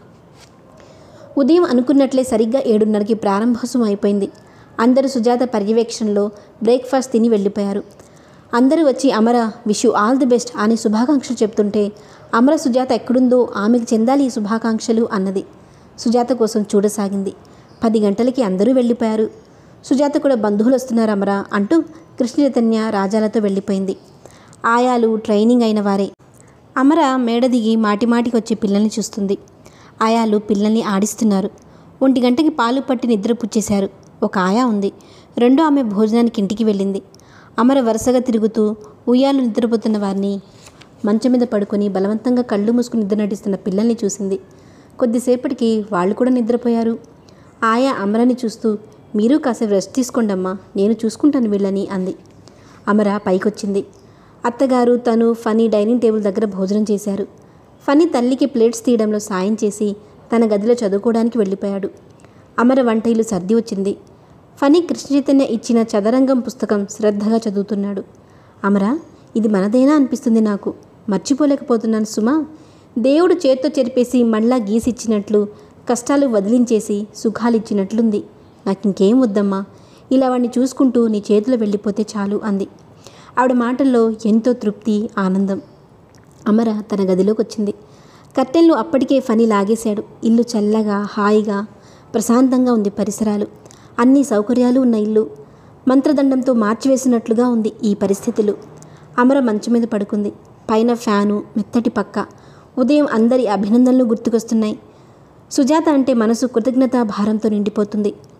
ఉదయం అనుకున్నట్లే సరిగ్గా ఏడున్నరకి ప్రారంభోత్సవం అయిపోయింది అందరూ సుజాత పర్యవేక్షణలో బ్రేక్ఫాస్ట్ తిని వెళ్ళిపోయారు అందరూ వచ్చి Amara wish you all the best అని శుభాకాంక్షలు చెప్తుంటే అమర సుజాత ఎక్కడుందో ఆమెకు చెందాలి ఈ శుభాకాంక్షలు అన్నది సుజాత కోసం చూడసాగింది పది గంటలకి అందరూ వెళ్ళిపోయారు సుజాత కూడా బంధువులు వస్తున్నారు అమర అంటూ కృష్ణ చైతన్య రాజాలతో వెళ్ళిపోయింది ఆయాలు ట్రైనింగ్ అయిన వారే అమర మేడ దిగి మాటిమాటికి వచ్చే పిల్లల్ని చూస్తుంది ఆయాలు పిల్లల్ని ఆడిస్తున్నారు ఒంటి గంటకి పాలు పట్టి నిద్ర పుచ్చేశారు ఒక ఆయా ఉంది రెండో ఆమె భోజనానికి ఇంటికి వెళ్ళింది అమర వరుసగా తిరుగుతూ ఉయ్యాలు నిద్రపోతున్న వారిని మంచం మీద పడుకొని బలవంతంగా కళ్ళు మూసుకుని నిద్ర నటిస్తున్న పిల్లల్ని చూసింది కొద్దిసేపటికి వాళ్ళు కూడా నిద్రపోయారు ఆయా అమరని చూస్తూ మీరు కాసేపు రెస్ట్ తీసుకోండమ్మా నేను చూసుకుంటాను వీళ్ళని అంది అమర పైకొచ్చింది అత్తగారు తను ఫనీ డైనింగ్ టేబుల్ దగ్గర భోజనం చేశారు ఫనీ తల్లికి ప్లేట్స్ తీయడంలో సాయం చేసి తన గదిలో చదువుకోవడానికి వెళ్ళిపోయాడు అమర వంట ఇల్లు సర్ది వచ్చింది ఫనీ కృష్ణ చైతన్య ఇచ్చిన చదరంగం పుస్తకం శ్రద్ధగా చదువుతున్నాడు అమర ఇది మనదేనా అనిపిస్తుంది నాకు మర్చిపోలేకపోతున్నాను సుమా దేవుడు చేత్తో చెరిపేసి మళ్ళా గీసిచ్చినట్లు కష్టాలు వదిలించేసి సుఖాలు ఇచ్చినట్లుంది నాకు ఇంకేం వద్దమ్మా ఇలా వాడిని చూసుకుంటూ నీ చేతిలో వెళ్ళిపోతే చాలు అంది ఆవిడ మాటల్లో ఎంతో తృప్తి ఆనందం అమర తన గదిలోకి వచ్చింది కర్టెన్లు అప్పటికే ఫని లాగేశాడు ఇల్లు చల్లగా హాయిగా ప్రశాంతంగా ఉంది పరిసరాలు అన్ని సౌకర్యాలు ఉన్న ఇల్లు మంత్రదండంతో మార్చివేసినట్లుగా ఉంది ఈ పరిస్థితులు అమర మంచం మీద పడుకుంది పైన ఫ్యాను మెత్తటి పక్క ఉదయం అందరి అభినందనలు గుర్తుకొస్తున్నాయి సుజాత అంటే మనసు కృతజ్ఞతా భారంతో నిండిపోతుంది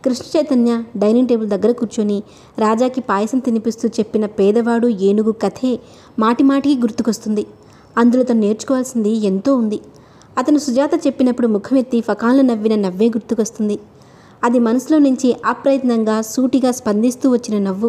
కృష్ణ చైతన్య డైనింగ్ టేబుల్ దగ్గర కూర్చొని రాజాకి పాయసం తినిపిస్తూ చెప్పిన పేదవాడు ఏనుగు కథే మాటిమాటికి గుర్తుకొస్తుంది అందులో తను నేర్చుకోవాల్సింది ఎంతో ఉంది అతను సుజాత చెప్పినప్పుడు ముఖమెత్తి ఫకాలను నవ్విన నవ్వే గుర్తుకొస్తుంది అది మనసులో నుంచి అప్రయత్నంగా సూటిగా స్పందిస్తూ వచ్చిన నవ్వు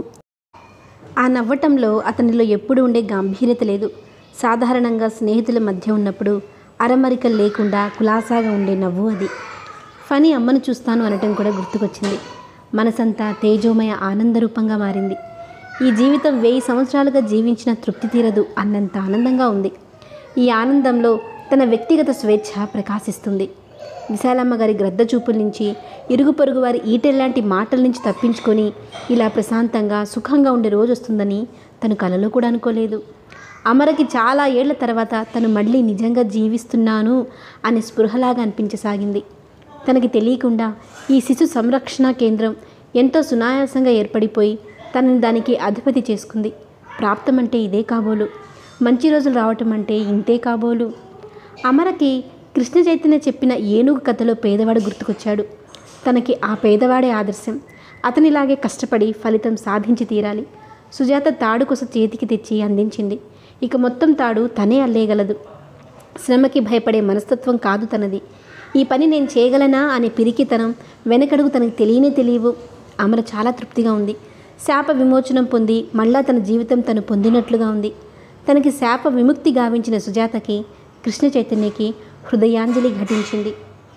ఆ నవ్వటంలో అతనిలో ఎప్పుడు ఉండే గాంభీర్యత లేదు సాధారణంగా స్నేహితుల మధ్య ఉన్నప్పుడు అరమరికలు లేకుండా కులాసాగా ఉండే నవ్వు అది ఫనీ అమ్మను చూస్తాను అనటం కూడా గుర్తుకొచ్చింది మనసంతా తేజోమయ ఆనందరూపంగా మారింది ఈ జీవితం వెయ్యి సంవత్సరాలుగా జీవించిన తృప్తి తీరదు అన్నంత ఆనందంగా ఉంది ఈ ఆనందంలో తన వ్యక్తిగత స్వేచ్ఛ ప్రకాశిస్తుంది విశాలమ్మ గారి గ్రద్ద చూపుల నుంచి ఇరుగు పొరుగు వారి ఈటెల్లాంటి మాటల నుంచి తప్పించుకొని ఇలా ప్రశాంతంగా సుఖంగా ఉండే రోజు వస్తుందని తను కలలో కూడా అనుకోలేదు అమరకి చాలా ఏళ్ల తర్వాత తను మళ్ళీ నిజంగా జీవిస్తున్నాను అనే స్పృహలాగా అనిపించసాగింది తనకి తెలియకుండా ఈ శిశు సంరక్షణ కేంద్రం ఎంతో సునాయాసంగా ఏర్పడిపోయి తనని దానికి అధిపతి చేసుకుంది ప్రాప్తమంటే ఇదే కాబోలు మంచి రోజులు రావటం అంటే ఇంతే కాబోలు అమరకి కృష్ణ చైతన్య చెప్పిన ఏనుగు కథలో పేదవాడు గుర్తుకొచ్చాడు తనకి ఆ పేదవాడే ఆదర్శం అతనిలాగే కష్టపడి ఫలితం సాధించి తీరాలి సుజాత తాడు కొస చేతికి తెచ్చి అందించింది ఇక మొత్తం తాడు తనే అల్లేయగలదు శ్రమకి భయపడే మనస్తత్వం కాదు తనది ఈ పని నేను చేయగలనా అనే పిరికితనం వెనకడుగు తనకు తెలియనే తెలియవు అమర చాలా తృప్తిగా ఉంది శాప విమోచనం పొంది మళ్ళా తన జీవితం తను పొందినట్లుగా ఉంది తనకి శాప విముక్తి గావించిన సుజాతకి కృష్ణ చైతన్యకి హృదయాంజలి ఘటించింది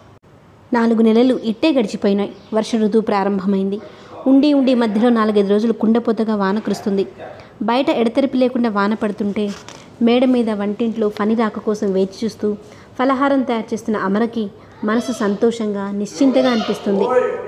నాలుగు నెలలు ఇట్టే గడిచిపోయినాయి వర్ష ఋతువు ప్రారంభమైంది ఉండి ఉండి మధ్యలో నాలుగైదు రోజులు కుండపోతగా వాన కురుస్తుంది బయట ఎడతెరిపి లేకుండా వాన పడుతుంటే మేడ మీద వంటింట్లో ఫని రాక కోసం వేచి చూస్తూ ఫలహారం తయారు చేస్తున్న అమరకి మనసు సంతోషంగా నిశ్చింతగా అనిపిస్తుంది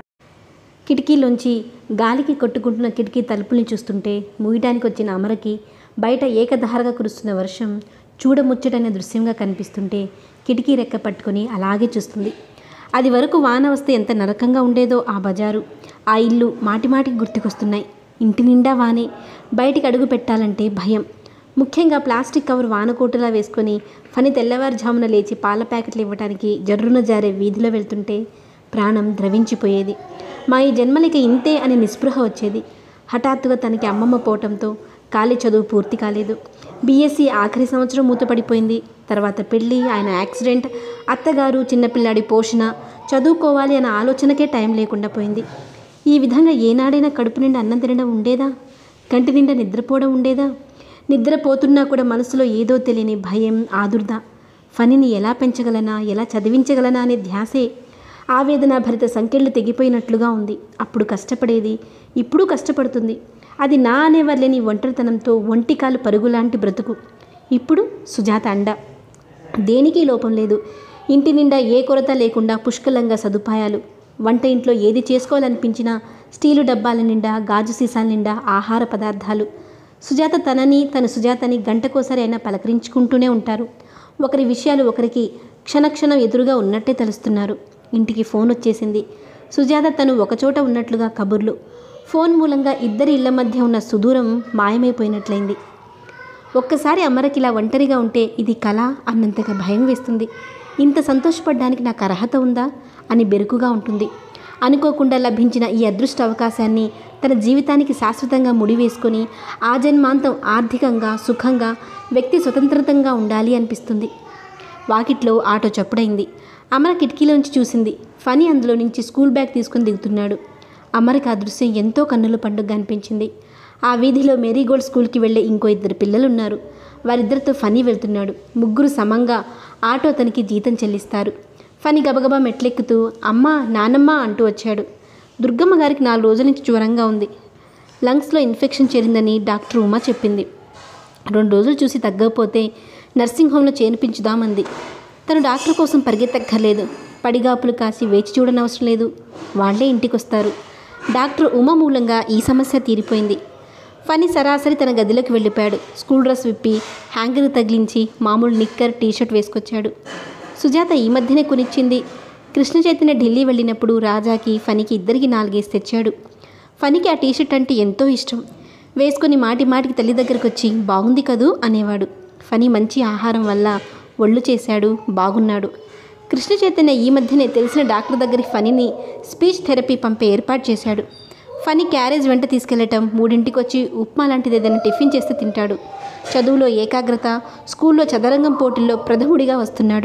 కిటికీలోంచి గాలికి కొట్టుకుంటున్న కిటికీ తలుపుల్ని చూస్తుంటే మూయడానికి వచ్చిన అమరకి బయట ఏకధారగా కురుస్తున్న వర్షం చూడముచ్చటైన దృశ్యంగా కనిపిస్తుంటే కిటికీ రెక్క పట్టుకొని అలాగే చూస్తుంది అది వరకు వాన వస్తే ఎంత నరకంగా ఉండేదో ఆ బజారు ఆ ఇల్లు మాటిమాటికి గుర్తుకొస్తున్నాయి ఇంటి నిండా వానే బయటికి అడుగు పెట్టాలంటే భయం ముఖ్యంగా ప్లాస్టిక్ కవర్ వానకోటులా వేసుకొని ఫని తెల్లవారుజామున లేచి పాల ప్యాకెట్లు ఇవ్వడానికి జర్రున జారే వీధిలో వెళ్తుంటే ప్రాణం ద్రవించిపోయేది మా ఈ జన్మలకి ఇంతే అని నిస్పృహ వచ్చేది హఠాత్తుగా తనకి అమ్మమ్మ పోవటంతో ఖాళీ చదువు పూర్తి కాలేదు బీఎస్సీ ఆఖరి సంవత్సరం మూతపడిపోయింది తర్వాత పెళ్ళి ఆయన యాక్సిడెంట్ అత్తగారు చిన్నపిల్లాడి పోషణ చదువుకోవాలి అన్న ఆలోచనకే టైం లేకుండా పోయింది ఈ విధంగా ఏనాడైనా కడుపు నిండా అన్నం తినడం ఉండేదా కంటి నిండా నిద్రపోవడం ఉండేదా నిద్రపోతున్నా కూడా మనసులో ఏదో తెలియని భయం ఆదుర్ద ఫనిని ఎలా పెంచగలనా ఎలా చదివించగలనా అనే ధ్యాసే ఆవేదన భరిత సంఖ్యలు తెగిపోయినట్లుగా ఉంది అప్పుడు కష్టపడేది ఇప్పుడు కష్టపడుతుంది అది నా అనేవారు లేని ఒంటరితనంతో ఒంటికాలు పరుగులాంటి బ్రతుకు ఇప్పుడు సుజాత అండ దేనికి లోపం లేదు ఇంటి నిండా ఏ కొరత లేకుండా పుష్కలంగా సదుపాయాలు వంట ఇంట్లో ఏది చేసుకోవాలనిపించినా స్టీలు డబ్బాల నిండా గాజు సీసాల నిండా ఆహార పదార్థాలు సుజాత తనని తన సుజాతని గంటకోసారి అయినా పలకరించుకుంటూనే ఉంటారు ఒకరి విషయాలు ఒకరికి క్షణక్షణం ఎదురుగా ఉన్నట్టే తెలుస్తున్నారు ఇంటికి ఫోన్ వచ్చేసింది సుజాత తను ఒకచోట ఉన్నట్లుగా కబుర్లు ఫోన్ మూలంగా ఇద్దరి ఇళ్ల మధ్య ఉన్న సుదూరం మాయమైపోయినట్లయింది ఒక్కసారి అమరకి ఇలా ఒంటరిగా ఉంటే ఇది కళ అన్నంతగా భయం వేస్తుంది ఇంత సంతోషపడడానికి నాకు అర్హత ఉందా అని బెరుకుగా ఉంటుంది అనుకోకుండా లభించిన ఈ అదృష్ట అవకాశాన్ని తన జీవితానికి శాశ్వతంగా ముడివేసుకొని ఆ జన్మాంతం ఆర్థికంగా సుఖంగా వ్యక్తి స్వతంత్రతంగా ఉండాలి అనిపిస్తుంది వాకిట్లో ఆటో చప్పుడైంది అమర కిటికీలోంచి చూసింది ఫనీ అందులో నుంచి స్కూల్ బ్యాగ్ తీసుకుని దిగుతున్నాడు అమరకి ఆ దృశ్యం ఎంతో కన్నుల పండుగ అనిపించింది ఆ వీధిలో మేరీగోల్డ్ స్కూల్కి వెళ్ళే ఇంకో ఇద్దరు పిల్లలు ఉన్నారు వారిద్దరితో ఫనీ వెళ్తున్నాడు ముగ్గురు సమంగా ఆటో అతనికి జీతం చెల్లిస్తారు ఫనీ గబగబా మెట్లెక్కుతూ అమ్మ నానమ్మ అంటూ వచ్చాడు దుర్గమ్మ గారికి నాలుగు రోజుల నుంచి జ్వరంగా ఉంది లంగ్స్లో ఇన్ఫెక్షన్ చేరిందని డాక్టర్ ఉమా చెప్పింది రెండు రోజులు చూసి తగ్గకపోతే నర్సింగ్ హోమ్లో చేర్పించుదామంది తను డాక్టర్ కోసం పరిగెత్తక్కర్లేదు పడిగాపులు కాసి వేచి చూడనవసరం లేదు వాళ్ళే ఇంటికొస్తారు డాక్టర్ ఉమ మూలంగా ఈ సమస్య తీరిపోయింది ఫనీ సరాసరి తన గదిలోకి వెళ్ళిపోయాడు స్కూల్ డ్రెస్ విప్పి హ్యాంగర్ తగిలించి మామూలు నిక్కర్ టీషర్ట్ వేసుకొచ్చాడు సుజాత ఈ మధ్యనే కొనిచ్చింది కృష్ణ చైతన్య ఢిల్లీ వెళ్ళినప్పుడు రాజాకి ఫనికి ఇద్దరికి నాలుగేసి తెచ్చాడు ఫనికి ఆ టీషర్ట్ అంటే ఎంతో ఇష్టం వేసుకుని మాటి మాటికి తల్లి దగ్గరకు వచ్చి బాగుంది కదూ అనేవాడు ఫనీ మంచి ఆహారం వల్ల ఒళ్ళు చేశాడు బాగున్నాడు కృష్ణ చైతన్య ఈ మధ్యనే తెలిసిన డాక్టర్ దగ్గరికి ఫనీని స్పీచ్ థెరపీ పంపే ఏర్పాటు చేశాడు ఫనీ క్యారేజ్ వెంట తీసుకెళ్లటం మూడింటికి వచ్చి ఉప్మా లాంటిది ఏదైనా టిఫిన్ చేస్తే తింటాడు చదువులో ఏకాగ్రత స్కూల్లో చదరంగం పోటీల్లో ప్రథముడిగా వస్తున్నాడు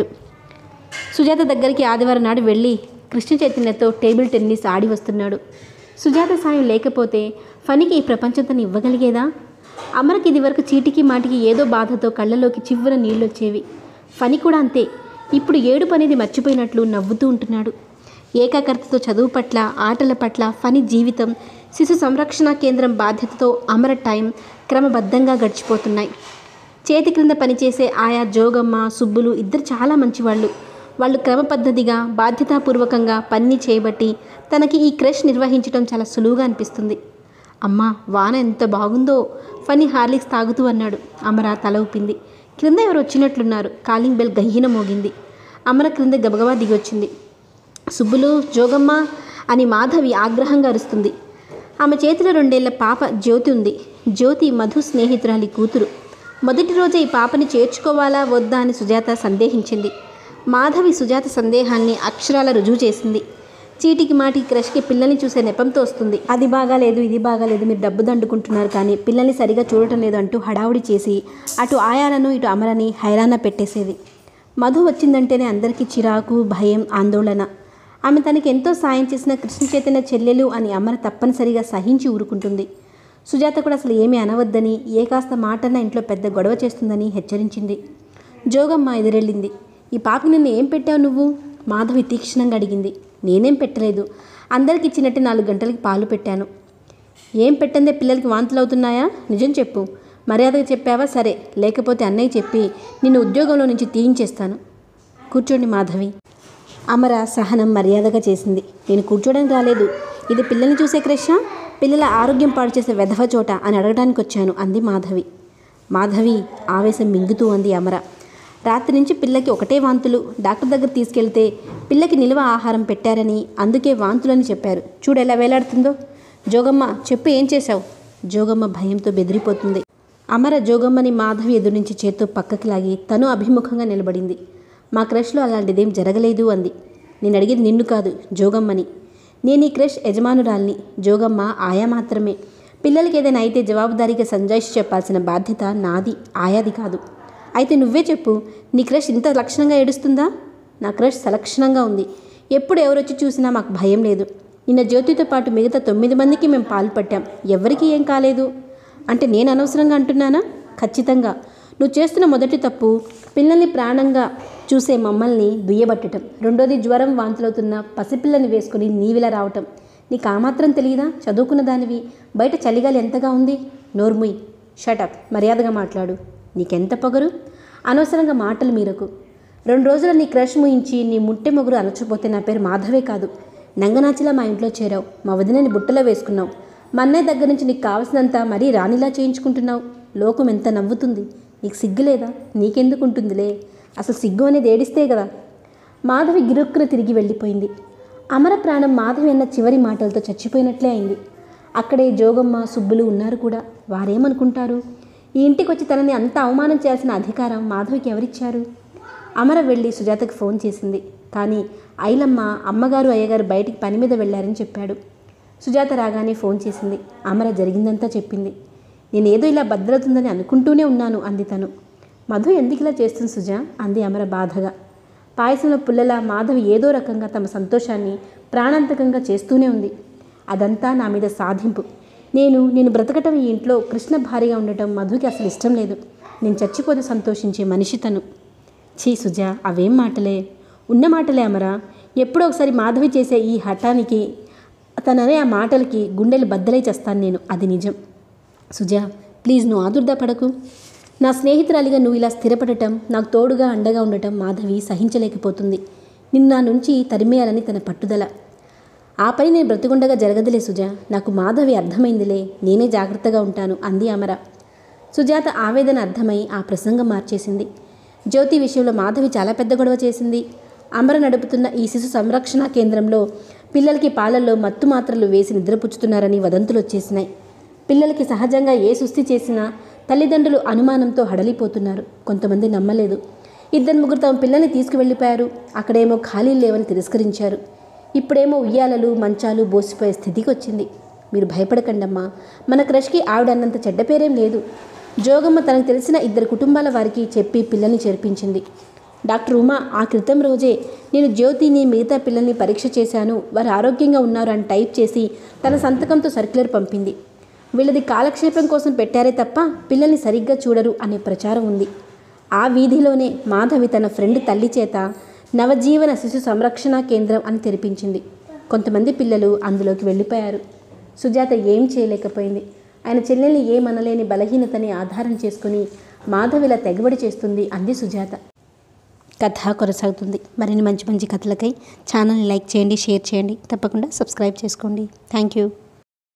సుజాత దగ్గరికి ఆదివారం నాడు వెళ్ళి కృష్ణ చైతన్యతో టేబుల్ టెన్నిస్ ఆడి వస్తున్నాడు సుజాత సాయం లేకపోతే ఫనికి ఈ ప్రపంచంతో ఇవ్వగలిగేదా అమరకి ఇది వరకు చీటికి మాటికి ఏదో బాధతో కళ్ళలోకి చివ్వన నీళ్ళొచ్చేవి ఫని కూడా అంతే ఇప్పుడు ఏడుపు అనేది మర్చిపోయినట్లు నవ్వుతూ ఉంటున్నాడు ఏకాగ్రతతో చదువు పట్ల ఆటల పట్ల ఫని జీవితం శిశు సంరక్షణ కేంద్రం బాధ్యతతో అమర టైం క్రమబద్ధంగా గడిచిపోతున్నాయి చేతి క్రింద పనిచేసే ఆయా జోగమ్మ సుబ్బులు ఇద్దరు చాలా మంచివాళ్ళు వాళ్ళు క్రమ పద్ధతిగా బాధ్యతాపూర్వకంగా పని చేయబట్టి తనకి ఈ క్రష్ నిర్వహించడం చాలా సులువుగా అనిపిస్తుంది అమ్మా వాన ఎంత బాగుందో ఫని హార్లిక్స్ తాగుతూ అన్నాడు అమర తల ఊపింది క్రింద ఎవరు వచ్చినట్లున్నారు కాలింగ్ బెల్ గయ్యన మోగింది అమర క్రింద గబగబా దిగొచ్చింది సుబ్బులు జోగమ్మ అని మాధవి ఆగ్రహంగా అరుస్తుంది ఆమె చేతిలో రెండేళ్ల పాప జ్యోతి ఉంది జ్యోతి మధు స్నేహితురాలి కూతురు మొదటి రోజే ఈ పాపని చేర్చుకోవాలా వద్దా అని సుజాత సందేహించింది మాధవి సుజాత సందేహాన్ని అక్షరాల రుజువు చేసింది చీటికి మాటికి క్రష్కి పిల్లల్ని చూసే నెపంతో వస్తుంది అది బాగాలేదు ఇది బాగాలేదు మీరు డబ్బు దండుకుంటున్నారు కానీ పిల్లల్ని సరిగా చూడటం లేదు అంటూ హడావుడి చేసి అటు ఆయాలను ఇటు అమరని హైరాణ పెట్టేసేది మధు వచ్చిందంటేనే అందరికీ చిరాకు భయం ఆందోళన ఆమె తనకి ఎంతో సాయం చేసిన కృష్ణ చైతన్య చెల్లెలు అని అమర తప్పనిసరిగా సహించి ఊరుకుంటుంది సుజాత కూడా అసలు ఏమీ అనవద్దని ఏ కాస్త మాటన్నా ఇంట్లో పెద్ద గొడవ చేస్తుందని హెచ్చరించింది జోగమ్మ ఎదురెళ్ళింది ఈ పాపకి నిన్ను ఏం పెట్టావు నువ్వు మాధవి తీక్షణంగా అడిగింది నేనేం పెట్టలేదు అందరికి ఇచ్చినట్టు నాలుగు గంటలకి పాలు పెట్టాను ఏం పెట్టందే పిల్లలకి వాంతులు అవుతున్నాయా నిజం చెప్పు మర్యాదగా చెప్పావా సరే లేకపోతే అన్నయ్య చెప్పి నిన్ను ఉద్యోగంలో నుంచి తీయించేస్తాను కూర్చోండి మాధవి అమర సహనం మర్యాదగా చేసింది నేను కూర్చోడానికి రాలేదు ఇది పిల్లల్ని చూసే క్రషా పిల్లల ఆరోగ్యం పాడు చేసే వెధవ చోట అని అడగడానికి వచ్చాను అంది మాధవి మాధవి ఆవేశం మింగుతూ అంది అమర రాత్రి నుంచి పిల్లకి ఒకటే వాంతులు డాక్టర్ దగ్గర తీసుకెళ్తే పిల్లకి నిల్వ ఆహారం పెట్టారని అందుకే వాంతులని చెప్పారు చూడు ఎలా వేలాడుతుందో జోగమ్మ చెప్పు ఏం చేశావు జోగమ్మ భయంతో బెదిరిపోతుంది అమర జోగమ్మని మాధవి ఎదురు నుంచి చేత్తో పక్కకి లాగి తను అభిముఖంగా నిలబడింది మా క్రష్లో అలాంటిదేం జరగలేదు అంది నేను అడిగేది నిన్ను కాదు జోగమ్మని నేను ఈ క్రష్ యజమానురాల్ని జోగమ్మ ఆయా మాత్రమే పిల్లలకి ఏదైనా అయితే జవాబుదారీగా సంజాయిషి చెప్పాల్సిన బాధ్యత నాది ఆయాది కాదు అయితే నువ్వే చెప్పు నీ క్రష్ ఇంత లక్షణంగా ఏడుస్తుందా నా క్రష్ సలక్షణంగా ఉంది ఎప్పుడు ఎవరొచ్చి చూసినా మాకు భయం లేదు నిన్న జ్యోతితో పాటు మిగతా తొమ్మిది మందికి మేము పాలు పట్టాం ఎవరికీ ఏం కాలేదు అంటే నేను అనవసరంగా అంటున్నానా ఖచ్చితంగా నువ్వు చేస్తున్న మొదటి తప్పు పిల్లల్ని ప్రాణంగా చూసే మమ్మల్ని దుయ్యబట్టడం రెండోది జ్వరం వాంతులవుతున్న పసిపిల్లని వేసుకుని నీవిలా రావటం నీకు ఆ మాత్రం తెలియదా చదువుకున్న దానివి బయట చలిగాలి ఎంతగా ఉంది నోర్ముయ్ షటప్ మర్యాదగా మాట్లాడు నీకెంత పొగరు అనవసరంగా మాటలు మీరకు రెండు రోజులు నీ క్రష్ ముయించి నీ ముట్టె మొగురు అనచపోతే నా పేరు మాధవే కాదు నంగనాచిలా మా ఇంట్లో చేరావు మా వదినని బుట్టలో వేసుకున్నావు మా అన్నయ్య దగ్గర నుంచి నీకు కావలసినంత మరీ రాణిలా చేయించుకుంటున్నావు లోకం ఎంత నవ్వుతుంది నీకు సిగ్గు లేదా నీకెందుకు ఉంటుందిలే అసలు సిగ్గు అనేది ఏడిస్తే కదా మాధవి గిరుక్కున తిరిగి వెళ్ళిపోయింది అమర ప్రాణం మాధవి అన్న చివరి మాటలతో చచ్చిపోయినట్లే అయింది అక్కడే జోగమ్మ సుబ్బులు ఉన్నారు కూడా వారేమనుకుంటారు ఈ ఇంటికి వచ్చి తనని అంత అవమానం చేయాల్సిన అధికారం మాధవికి ఎవరిచ్చారు అమర వెళ్ళి సుజాతకు ఫోన్ చేసింది కానీ ఐలమ్మ అమ్మగారు అయ్యగారు బయటికి పని మీద వెళ్ళారని చెప్పాడు సుజాత రాగానే ఫోన్ చేసింది అమర జరిగిందంతా చెప్పింది నేనేదో ఇలా భద్రతుందని అనుకుంటూనే ఉన్నాను అంది తను మధు ఎందుకు ఇలా చేస్తుంది సుజా అంది అమర బాధగా పాయసంలో పుల్లల మాధవి ఏదో రకంగా తమ సంతోషాన్ని ప్రాణాంతకంగా చేస్తూనే ఉంది అదంతా నా మీద సాధింపు నేను నేను బ్రతకటం ఈ ఇంట్లో కృష్ణ భారీగా ఉండటం మధుకి అసలు ఇష్టం లేదు నేను చచ్చిపోతే సంతోషించే మనిషి తను ఛీ సుజా అవేం మాటలే ఉన్న మాటలే అమరా ఎప్పుడో ఒకసారి మాధవి చేసే ఈ హఠానికి తననే ఆ మాటలకి గుండెలు బద్దలై చేస్తాను నేను అది నిజం సుజా ప్లీజ్ నువ్వు ఆదుర్దా పడకు నా స్నేహితురాలిగా నువ్వు ఇలా స్థిరపడటం నాకు తోడుగా అండగా ఉండటం మాధవి సహించలేకపోతుంది నిన్ను నా నుంచి తరిమేయాలని తన పట్టుదల ఆ పని నేను బ్రతికుండగా జరగదులే సుజా నాకు మాధవి అర్థమైందిలే నేనే జాగ్రత్తగా ఉంటాను అంది అమర సుజాత ఆవేదన అర్థమై ఆ ప్రసంగం మార్చేసింది జ్యోతి విషయంలో మాధవి చాలా పెద్ద గొడవ చేసింది అమర నడుపుతున్న ఈ శిశు సంరక్షణ కేంద్రంలో పిల్లలకి పాలల్లో మత్తు మాత్రలు వేసి నిద్రపుచ్చుతున్నారని వదంతులు వచ్చేసినాయి పిల్లలకి సహజంగా ఏ సుస్థి చేసినా తల్లిదండ్రులు అనుమానంతో హడలిపోతున్నారు కొంతమంది నమ్మలేదు ఇద్దరు ముగ్గురు తమ పిల్లల్ని తీసుకువెళ్ళిపోయారు అక్కడేమో ఖాళీలు లేవని తిరస్కరించారు ఇప్పుడేమో ఉయ్యాలలు మంచాలు బోసిపోయే స్థితికి వచ్చింది మీరు భయపడకండమ్మా మన క్రష్కి ఆవిడ అన్నంత చెడ్డ పేరేం లేదు జోగమ్మ తనకు తెలిసిన ఇద్దరు కుటుంబాల వారికి చెప్పి పిల్లల్ని చేర్పించింది డాక్టర్ ఉమా ఆ క్రితం రోజే నేను జ్యోతిని మిగతా పిల్లల్ని పరీక్ష చేశాను వారు ఆరోగ్యంగా ఉన్నారు అని టైప్ చేసి తన సంతకంతో సర్క్యులర్ పంపింది వీళ్ళది కాలక్షేపం కోసం పెట్టారే తప్ప పిల్లల్ని సరిగ్గా చూడరు అనే ప్రచారం ఉంది ఆ వీధిలోనే మాధవి తన ఫ్రెండ్ తల్లి చేత నవజీవన శిశు సంరక్షణ కేంద్రం అని తెరిపించింది కొంతమంది పిల్లలు అందులోకి వెళ్ళిపోయారు సుజాత ఏం చేయలేకపోయింది ఆయన చెల్లెల్ని ఏమనలేని బలహీనతని ఆధారం చేసుకుని మాధవిలా తెగబడి చేస్తుంది అంది సుజాత కథ కొనసాగుతుంది మరిన్ని మంచి మంచి కథలకై ఛానల్ని లైక్ చేయండి షేర్ చేయండి తప్పకుండా సబ్స్క్రైబ్ చేసుకోండి థ్యాంక్ యూ